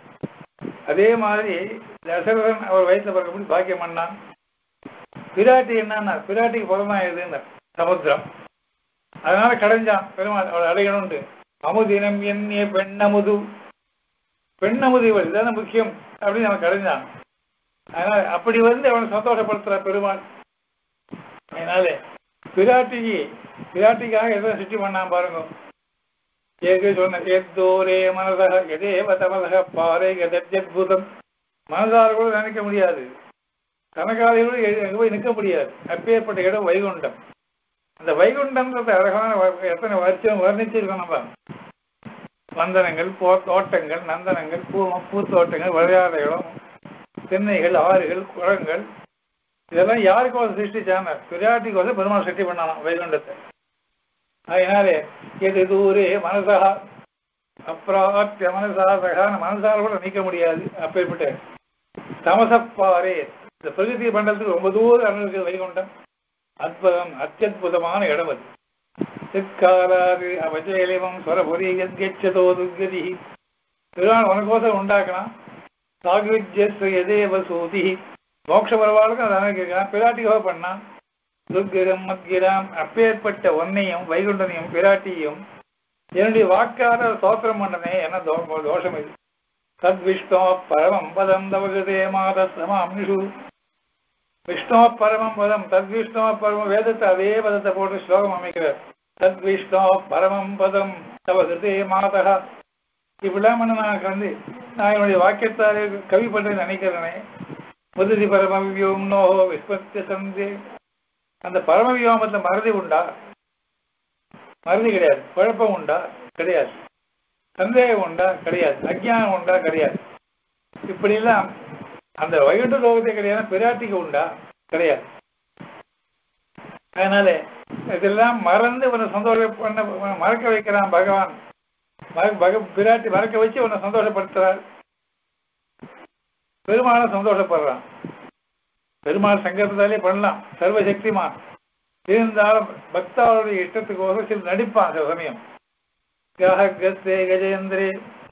அதே மாதிரி தசரதன் அவர் வயசுல பிறக்கப்படி பாக்கியம் பண்ணான் பிராட்டி என்னன்னா பிராட்டிக்கு பிறந்தான் எதுன்னு சமுத்திரம் அதனால கடைஞ்சான் பெருமாள் அவளை அடையணும்ட்டு அமுதினம் எண்ணிய பெண்ணமுது பெண்ணமுது இவள் இதான முக்கியம் அப்படின்னு அவன் கடைஞ்சான் அதனால அப்படி வந்து அவனை சந்தோஷப்படுத்துற பெருமாள் அதனால பிராட்டிக்கு பிராட்டிக்காக எதை சுற்றி பண்ணான் பாருங்க ஏற்கனவே சொன்ன எத்தோரே மனதக எதேவ தமதக பாறை எதத்புதம் மனதார கூட நினைக்க முடியாது கனகாலையோடு எங்க போய் நிற்க முடியாது அப்பேற்பட்ட இடம் வைகுண்டம் அந்த வைகுண்டம்ன்றது அழகான வ- எத்தனை வருஷம் வர்ணிச்சிருக்கோம் நம்ம வந்தனங்கள் போ தோட்டங்கள் நந்தனங்கள் பூ பூத்தோட்டங்கள் விளையாட இடம் தென்னைகள் ஆறுகள் குளங்கள் இதெல்லாம் யாருக்கு வந்து சிருஷ்டிச்சாங்க பிராட்டிக்கு வந்து பெருமாள் சிருஷ்டி பண்ணலாம் வைகுண்டத்தை அதனாலே எது தூரே மனசா அப்பிராப்திய மனசாசகான மனசால கூட நீக்க முடியாது அப்பேற்பட்ட தமசப்பாரே இந்த பிரகிருதி மண்டலத்துக்கு ரொம்ப தூரம் அணுகு வைகுண்டம் அற்புதம் அத்தியுதமான இடம் அது சிற்காலாது அவஜயலிவம் ஸ்வரபுரி கச்சதோ துர்கதி பெருமாள் உனக்கோசம் உண்டாக்கலாம் சாகுவித்யஸ் எதேவ சூதி மோட்ச பரவாளுக்கு அதை அனுப்பியிருக்கான் பிராட்டிக்காக பண்ணான் துர்கிரம் மத்கிராம் அப்பேற்பட்ட ஒன்னையும் வைகுண்டனையும் பிராட்டியும் என்னுடைய வாக்கார சோத்திரம் பண்ணனே என்ன தோ- தோஷம் இது தத் விஷ்ணோ பரமம் பதம் தவகதே மாத சமாம்னிஷு விஷ்ணோ பரமம் பதம் தத் விஷ்ணோ பரம வேதத்தை அதே பதத்தை போட்டு ஸ்லோகம் அமைக்கிறார் தத் விஷ்ணோ பரமம் பதம் தவகதே மாதா இப்படிலாம் பண்ண நான் வந்து நான் என்னுடைய வாக்கியத்தாலே கவி பண்றேன்னு நினைக்கிறேனே முததி பரமவியோம் நோஹோ விஸ்வத்திய சந்தே அந்த பரமவியோமத்துல மறதி உண்டா மறதி கிடையாது குழப்பம் உண்டா கிடையாது சந்தேகம் உண்டா கிடையாது அஜ்ஞானம் உண்டா கிடையாது இப்படிலாம் அந்த வைகுண்ட லோகத்தை கிடையாது பிராட்டிக்கு உண்டா கிடையாது அதனால இதெல்லாம் மறந்து உன்னை சந்தோஷம் பண்ண மறக்க வைக்கிறான் பகவான் மற- பக பிராட்டி மறக்க வச்சு உன்னை சந்தோஷப்படுத்துறார் பெருமாளும் சந்தோஷப்படுறான் பெருமாள் சங்கரத்தாலே பண்ணலாம் சர்வசக்திமான் இருந்தாலும் பக்தாவுடைய இஷ்டத்துக்கு சில நடிப்பான் சில சமயம் கஸ்தே கஜேந்திரே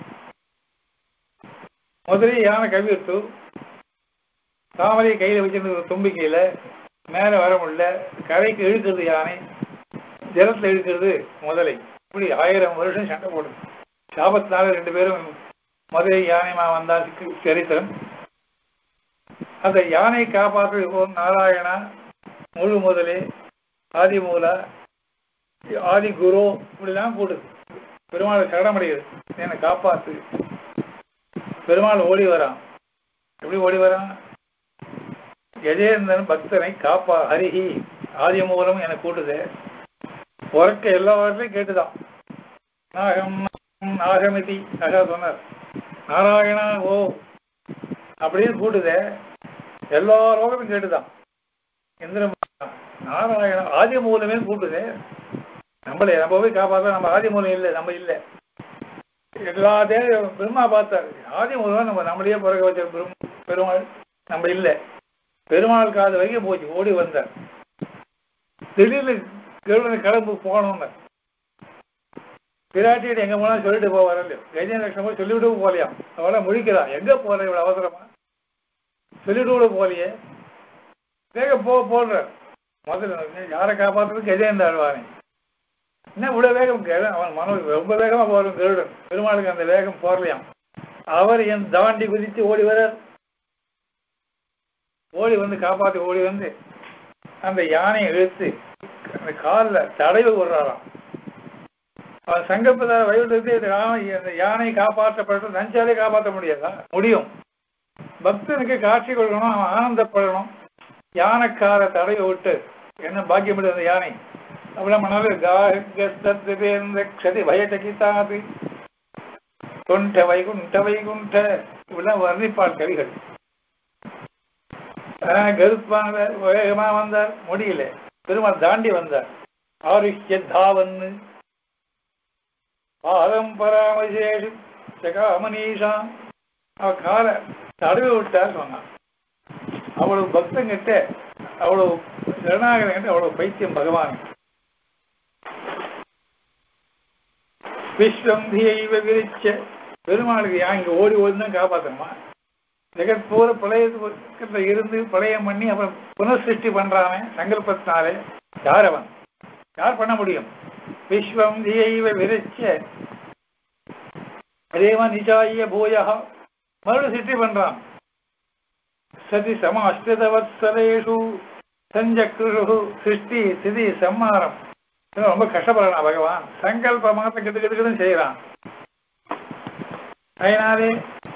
முதலே யானை கவிழ்த்து தாமரை கையில வச்சிருந்த ஒரு தும்பிக்கையில மேல வர முடியல கரைக்கு இழுக்கிறது யானை ஜலத்துல இழுக்கிறது முதலை இப்படி ஆயிரம் வருஷம் சண்டை போடுது சாபத்தினால ரெண்டு பேரும் மதுரை யானைமா வந்தால் சிக்கு- சரித்திரம் அந்த யானை காப்பாற்று ஓம் நாராயணா முழு முதலே ஆதி மூலா ஆதி குரு இப்படிலாம் கூடுது பெருமாள் சரணமடைகிறது என்னை காப்பாத்து பெருமாள் ஓடி வரான் எப்படி ஓடி வரான் கஜேந்திரன் பக்தனை காப்பா ஹரிஹி ஆதி மூலம் என கூட்டுது உறக்க எல்லா வாரத்திலையும் கேட்டுதான் நாகம் நாகமிதி அழகா சொன்னார் நாராயணா ஓ அப்படின்னு கூட்டுதே எல்லா லோகமும் கேட்டுதான் இந்திரன் நாராயணா ஆதி மூலமே கூட்டுதே நம்மளே நம்ம போய் காப்பாற்ற நம்ம ஆதி மூலம் இல்லை நம்ம இல்லை எல்லா தேவையும் பெருமா பார்த்தார் ஆதி மூலம் நம்ம நம்மளையே பிறக்க வச்ச பெரும் பெருமாள் நம்ம இல்லை பெருமாள் காது வரைக்கும் போச்சு ஓடி வந்தார் திடீர்னு கருடனை கிளம்பு போகணும்னு பிராட்டியிட்ட எங்க போனா சொல்லிட்டு போவார் இல்லையோ கஜேந்திர லட்சுமி போய் சொல்லிவிட்டு போகலையாம் அவளை முழிக்கிறான் எங்க போற இவ்வளவு அவசரமா சொல்லிட்டு கூட போகலையே வேக போ போடுற முதல்ல யாரை காப்பாற்றுறது கஜேந்திர ஆழ்வானே என்ன இவ்வளவு வேகம் கெ- அவன் மனம் ரொம்ப வேகமா போறோம் கருடன் பெருமாளுக்கு அந்த வேகம் போறலையாம் அவர் என் தாண்டி குதித்து ஓடி வரார் ஓடி வந்து காப்பாத்தி ஓடி வந்து அந்த யானையை இழுத்து அந்த காலில் தடவி விடுறாராம் அவன் சங்கல்பத்தை வயோதித்து இந்த ராம- இந்த யானை காப்பாற்றப்பட்டு நஞ்சாலே காப்பாற்ற முடியாதா முடியும் பக்தனுக்கு காட்சி கொடுக்கணும் அவன் ஆனந்தப்படணும் யானைக்கார தடவி விட்டு என்ன பாக்கியம் அந்த யானை அப்படிலாம் பண்ணாலும் காகஸ்தேர்ந்த க்ஷதி பயச்சகிதாபி தொண்ட வைகுண்ட வைகுண்ட இப்படிலாம் வர்ணிப்பார் கவிகள் ஆஹ் கருப்பான வேகமா வந்தார் முடியல பெருமாள் தாண்டி வந்தார் ஆருஷ்ய தாவன்னு பாதம் பராமசேஷு சகாமனீஷா அவ காலை தடவி விட்டார் சொன்னான் அவ்வளவு பக்தங்கிட்ட அவ்வளவு சரணாகரங்கிட்ட அவ்வளவு பைத்தியம் பகவான் விஸ்வம் தீயைவ விரிச்ச பெருமாளுக்கு யா இங்க ஓடி ஓடி தான் காப்பாத்தணுமா ஜெகத் பூர பிரளயத்துல இருந்து பிரளயம் பண்ணி அப்புறம் புனசிருஷ்டி பண்றானே சங்கல்பத்தினாலே யார் அவன் யார் பண்ண முடியும் விஸ்வம் தீயைவ விரிச்ச அதேவா நிஜாய பூயா மறுபடியும் சிருஷ்டி பண்றான் சதி சம அஷ்டதவத்சலேஷு சஞ்சக்ருஷு சிருஷ்டி சிதி சம்மாரம் இதெல்லாம் ரொம்ப கஷ்டப்படுறான் பகவான் சங்கல்ப மாத்த கிட்டு கிட்டுன்னு செய்யறான் அதனாலே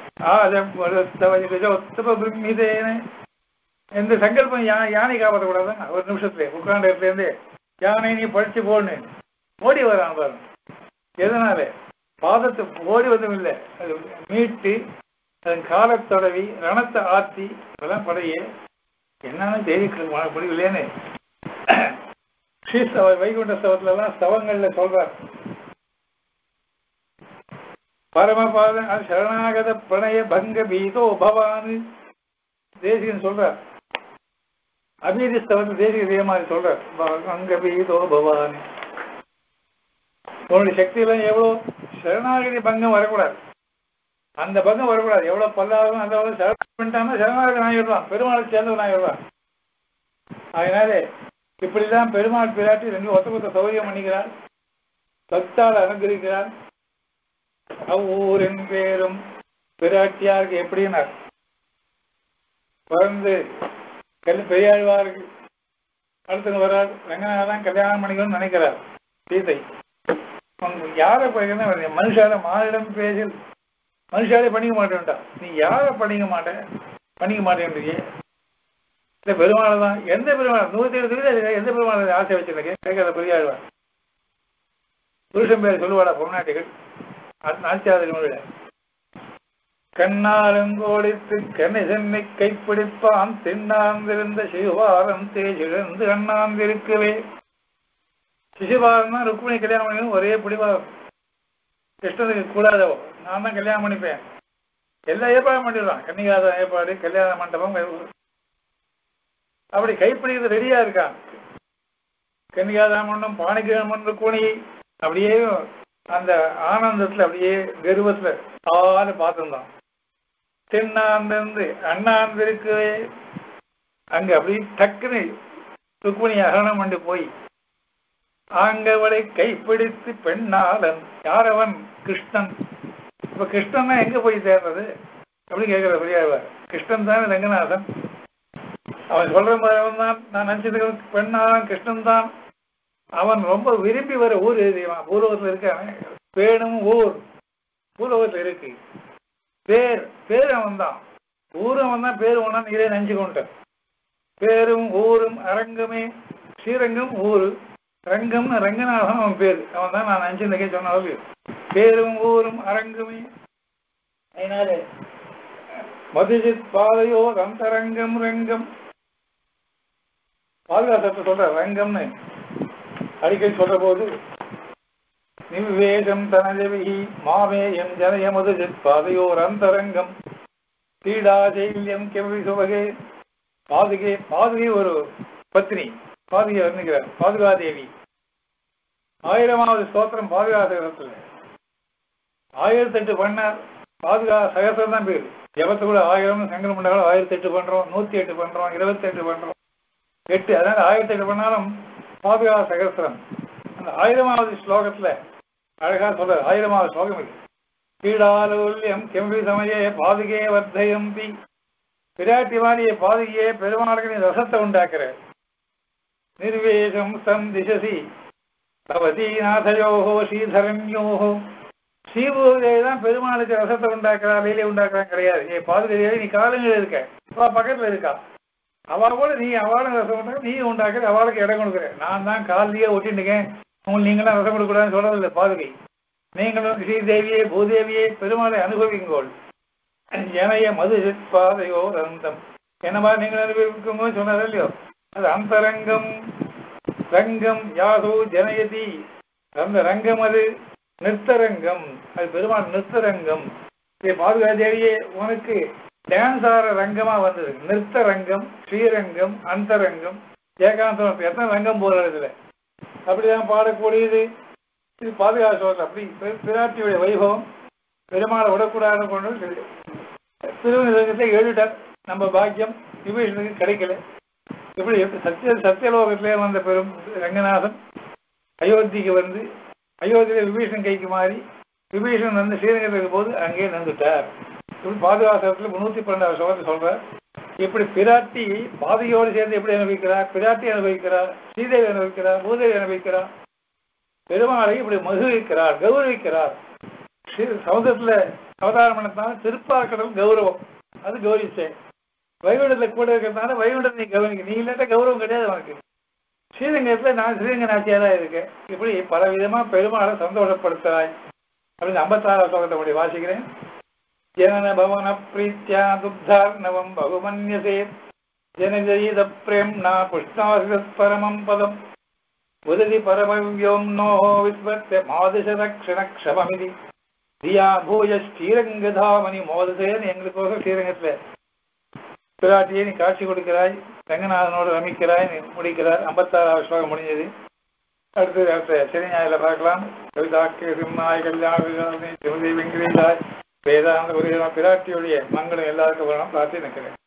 ஆஜோத்தம பிரம்மிதேன இந்த சங்கல்பம் யா யானை காப்பாற்றக்கூடாதுங்க ஒரு நிமிஷத்துல உட்கார்ந்த இடத்துல இருந்து யானை நீ படிச்சு போன்னு ஓடி வரான் பாருங்க எதனால பாதத்தை ஓடி வந்ததும் இல்லை அது மீட்டு அதன் காலத் தடவி ரணத்தை ஆத்தி அதெல்லாம் படைய என்னன்னு தெரிய முடியலையேன்னு ஸ்ரீஸ்தவ வைகுண்ட ஸ்தவத்துல எல்லாம் ஸ்தவங்கள்ல சொல்றார் பரமபாத சரணாகத பிரணய பங்க பீதோ பவான் தேசிகன் சொல்றார் அபீதி ஸ்தவத்தில் தேசிக இதே மாதிரி சொல்றார் பங்க பீதோ பவான் உன்னுடைய சக்தி எல்லாம் எவ்வளவு சரணாகதி பங்கம் வரக்கூடாது அந்த பங்கம் வரக்கூடாது எவ்வளவு பல்லாகும் அந்த அளவு சரணாகதி பண்ணிட்டான்னா சரணாகதி ஆகிடுவான் பெருமாள் சேர்ந்தவன் ஆகிடுவான் அதனால இப்படிதான் பெருமாள் பிராட்டி ரெண்டு ஒத்த கொத்த சௌரியம் பண்ணிக்கிறார் பக்தால் அனுகிரிக்கிறார் அவ்வூரின் பேரும் பிராட்டியாருக்கு எப்படின்னார் பிறந்து கல் பெரியாழ்வாருக்கு அடுத்து வர்றார் ரங்கநாதன் கல்யாணம் பண்ணிக்கணும்னு நினைக்கிறார் சீதை யாரை படிக்கணும் மனுஷால மானிடம் பேசில் மனுஷாலே பண்ணிக்க மாட்டேன்டா நீ யாரை பண்ணிக்க மாட்டேன் பண்ணிக்க மாட்டேன்றியே இந்த பெருமாள் தான் எந்த பெருமாள் நூத்தி இருபது எந்த பெருமாள் ஆசை வச்சிருக்கேன் கேட்காத பெரியாழ்வார் புருஷன் பேர் சொல்லுவாடா பொருநாட்டிகள் நாச்சியாதிரி மொழியில கண்ணாலங்கோடித்து கண்ணை சென்னை கைப்பிடிப்பான் திண்ணாந்திருந்த சிவாரம் தேசிழந்து அண்ணாந்திருக்கவே சிசுபாரம் தான் ருக்மிணி கல்யாணம் பண்ணி ஒரே பிடிவாதம் கிருஷ்ணனுக்கு கூடாதவோ நான் தான் கல்யாணம் பண்ணிப்பேன் எல்லா ஏற்பாடும் பண்ணிடுவான் கன்னிகாத ஏற்பாடு கல்யாண மண்டபம் அப்படி கைப்பிடிக்கிறது ரெடியா இருக்கான் கன்னிகாதாம் மண்டம் பாணிகிராம் மன்ற கூணி அப்படியே அந்த ஆனந்தத்துல அப்படியே கர்வத்துல ஆறு பார்த்துருந்தான் தென்னாந்திருந்து அண்ணாந்திருக்கு அங்க அப்படி டக்குன்னு ருக்மிணி அகரணம் பண்ணி போய் ஆங்கவளை கைப்பிடித்து பெண்ணாளன் யாரவன் கிருஷ்ணன் இப்ப கிருஷ்ணன் எங்க போய் சேர்றது அப்படி கேட்கிற பெரியாழ்வார் கிருஷ்ணன் தான் ரங்கநாதன் அவன் சொல்ற மாதிரி தான் நான் நினைச்சது பெண்ணாளன் கிருஷ்ணன் தான் அவன் ரொம்ப விரும்பி வர ஊர் எழுதிவான் பூர்வத்தில் இருக்கான பேணும் ஊர் பூர்வத்தில் இருக்கு பேர் பேர் அவன் தான் ஊர் அவன் தான் பேர் ஒன்னு இதே நெஞ்சு கொண்டான் பேரும் ஊரும் அரங்கமே ஸ்ரீரங்கம் ஊரு ரங்கம் ரங்கநாதன் அவன் பேர் அவன் தான் நான் அஞ்சு நகை சொன்ன பேரும் ஊரும் அரங்கமே அதனால மதுஜித் பாதையோ அந்தரங்கம் ரங்கம் பாதுகாசத்தை சொல்ற ரங்கம்னு அடிக்கடி சொல்ற போது நிவிவேகம் தனஜவி மாமேயம் ஜனய மதுஜித் பாதையோர் அந்தரங்கம் பீடாஜெயில்யம் கெவி சுவகே பாதுகே பாதுகை ஒரு பத்னி பாதுகை வர்ணிக்கிறார் பாதுகாதேவி ஆயிரமாவது ஸ்தோத்திரம் பாதுகா சகசத்துல ஆயிரத்தி எட்டு பண்ணார் பாதுகா சகசம் தான் பேர் ஜபத்து கூட ஆயிரம் சங்கரம் பண்ணாலும் ஆயிரத்தி எட்டு பண்றோம் நூத்தி எட்டு பண்றோம் இருபத்தி எட்டு பண்றோம் எட்டு அதனால ஆயிரத்தி எட்டு பண்ணாலும் பாதுகா சகசிரம் அந்த ஆயிரமாவது ஸ்லோகத்துல அழகா சொல்ற ஆயிரமாவது ஸ்லோகம் இது பீடாலூல்யம் கெம்பி சமயே பாதுகே வர்த்தயம்பி பிராட்டி வாணிய பாதையே பெருமாளுக்கு நீ ரசத்தை உண்டாக்குற நிர்வேஷம் சம் திசசி பவதீநாதயோகோ ஸ்ரீதரண்யோகோ ஸ்ரீபூதேவி தான் பெருமாளுக்கு ரசத்தை உண்டாக்குறா லீலை உண்டாக்குறான் கிடையாது ஏ பாதுகாதி நீ காலங்கள் இருக்க அவ பக்கத்துல இருக்கா அவ கூட நீ அவளும் ரசம் உண்டாக்க நீ உண்டாக்குற அவளுக்கு இடம் கொடுக்குற நான் தான் காலிலேயே ஒட்டிட்டுக்கேன் உங்களுக்கு நீங்களாம் ரசம் கொடுக்கூடாதுன்னு சொல்றதில்லை பாதுகை நீங்களும் ஸ்ரீதேவியே பூதேவியே பெருமாளை அனுபவிங்கோள் ஏனைய மது பாதையோ ரந்தம் என்னமா நீங்கள் அனுபவிக்கும்போது சொன்னார் இல்லையோ அது அந்தரங்கம் ரங்கம் யாதோ ஜனயதி அந்த ரங்கம் அது நிறுத்தரங்கம் அது பெருமாள் நிறுத்தரங்கம் இது பாதுகா தேவியே உனக்கு டான்ஸ் ஆடுற ரங்கமா வந்தது நிறுத்த ரங்கம் ஸ்ரீரங்கம் அந்தரங்கம் ஏகாந்தம் எத்தனை ரங்கம் போற இதுல அப்படிதான் பாடக்கூடியது இது பாதுகாப்பு சொல்ற அப்படி பெ- பிராட்டியுடைய வைபவம் பெருமாளை விடக்கூடாதுன்னு கொண்டு திருவனந்தபுரத்தை எழுதிட்டார் நம்ம பாக்கியம் விபீஷனுக்கு கிடைக்கல இப்படி எப்படி சத்திய சத்தியலோகத்திலே வந்த பெரும் ரங்கநாதன் அயோத்திக்கு வந்து அயோத்தியில விபீஷன் கைக்கு மாறி விபீஷன் வந்து ஸ்ரீரங்கத்துக்கு போது அங்கேயே நின்றுட்டார் இப்படி பாதுகாசத்தில் முன்னூத்தி பன்னெண்டாவது சோகத்தை சொல்றார் இப்படி பிராட்டி பாதையோடு சேர்ந்து எப்படி அனுபவிக்கிறார் பிராட்டி அனுபவிக்கிறார் ஸ்ரீதேவி அனுபவிக்கிறார் பூதேவி அனுபவிக்கிறார் பெருமாளை இப்படி மகிழ்விக்கிறார் கௌரவிக்கிறார் ஸ்ரீ- சமுதிரத்துல அவதாரம் பண்ணத்தான திருப்பாக்கடல் கௌரவம் அது கௌரிச்சேன் வைகுண்டத்துல கூட இருக்கிறதுனால வைகுண்டத்தை நீ கவனிக்க நீ இல்லாட்ட கௌரவம் கிடையாது உனக்கு ஸ்ரீரங்கத்துல நான் ஸ்ரீரங்க நாச்சியாரா இருக்கேன் இப்படி பல விதமா பெருமாளை சந்தோஷப்படுத்துறாய் அப்படின்னு ஐம்பத்தாறாம் ஸ்லோகத்தை அப்படி வாசிக்கிறேன் ஜனன பவன பிரீத்தியா துப்தார்ணவம் பகுமன்யசே ஜனஜயித பிரேம்னா புஷ்ணாசிதத் பரமம் பதம் உததி பரமவ்யோம் நோ விஸ்வத்த மாதுஷரக்ஷண க்ஷமமிதி தியா பூய ஸ்ரீரங்கதாமணி மோதசேன்னு எங்களுக்கோசம் ஸ்ரீரங்கத்துல பிராட்டியை நீ காட்சி கொடுக்கிறாய் ரங்கநாதனோடு ரமிக்கிறாய் நீ முடிக்கிறார் ஐம்பத்தாறாவது ஸ்லோகம் முடிஞ்சது அடுத்து அடுத்த சனி ஞாயிறு பார்க்கலாம் கவிதாக்கிய சிம்மாய் கல்யாண திருமதி வெங்கடேஷாய் வேதாந்த ஒரு பிராட்டியுடைய மங்களம் எல்லாருக்கும் வரணும் பிரார்த்தி நிற்கிறேன்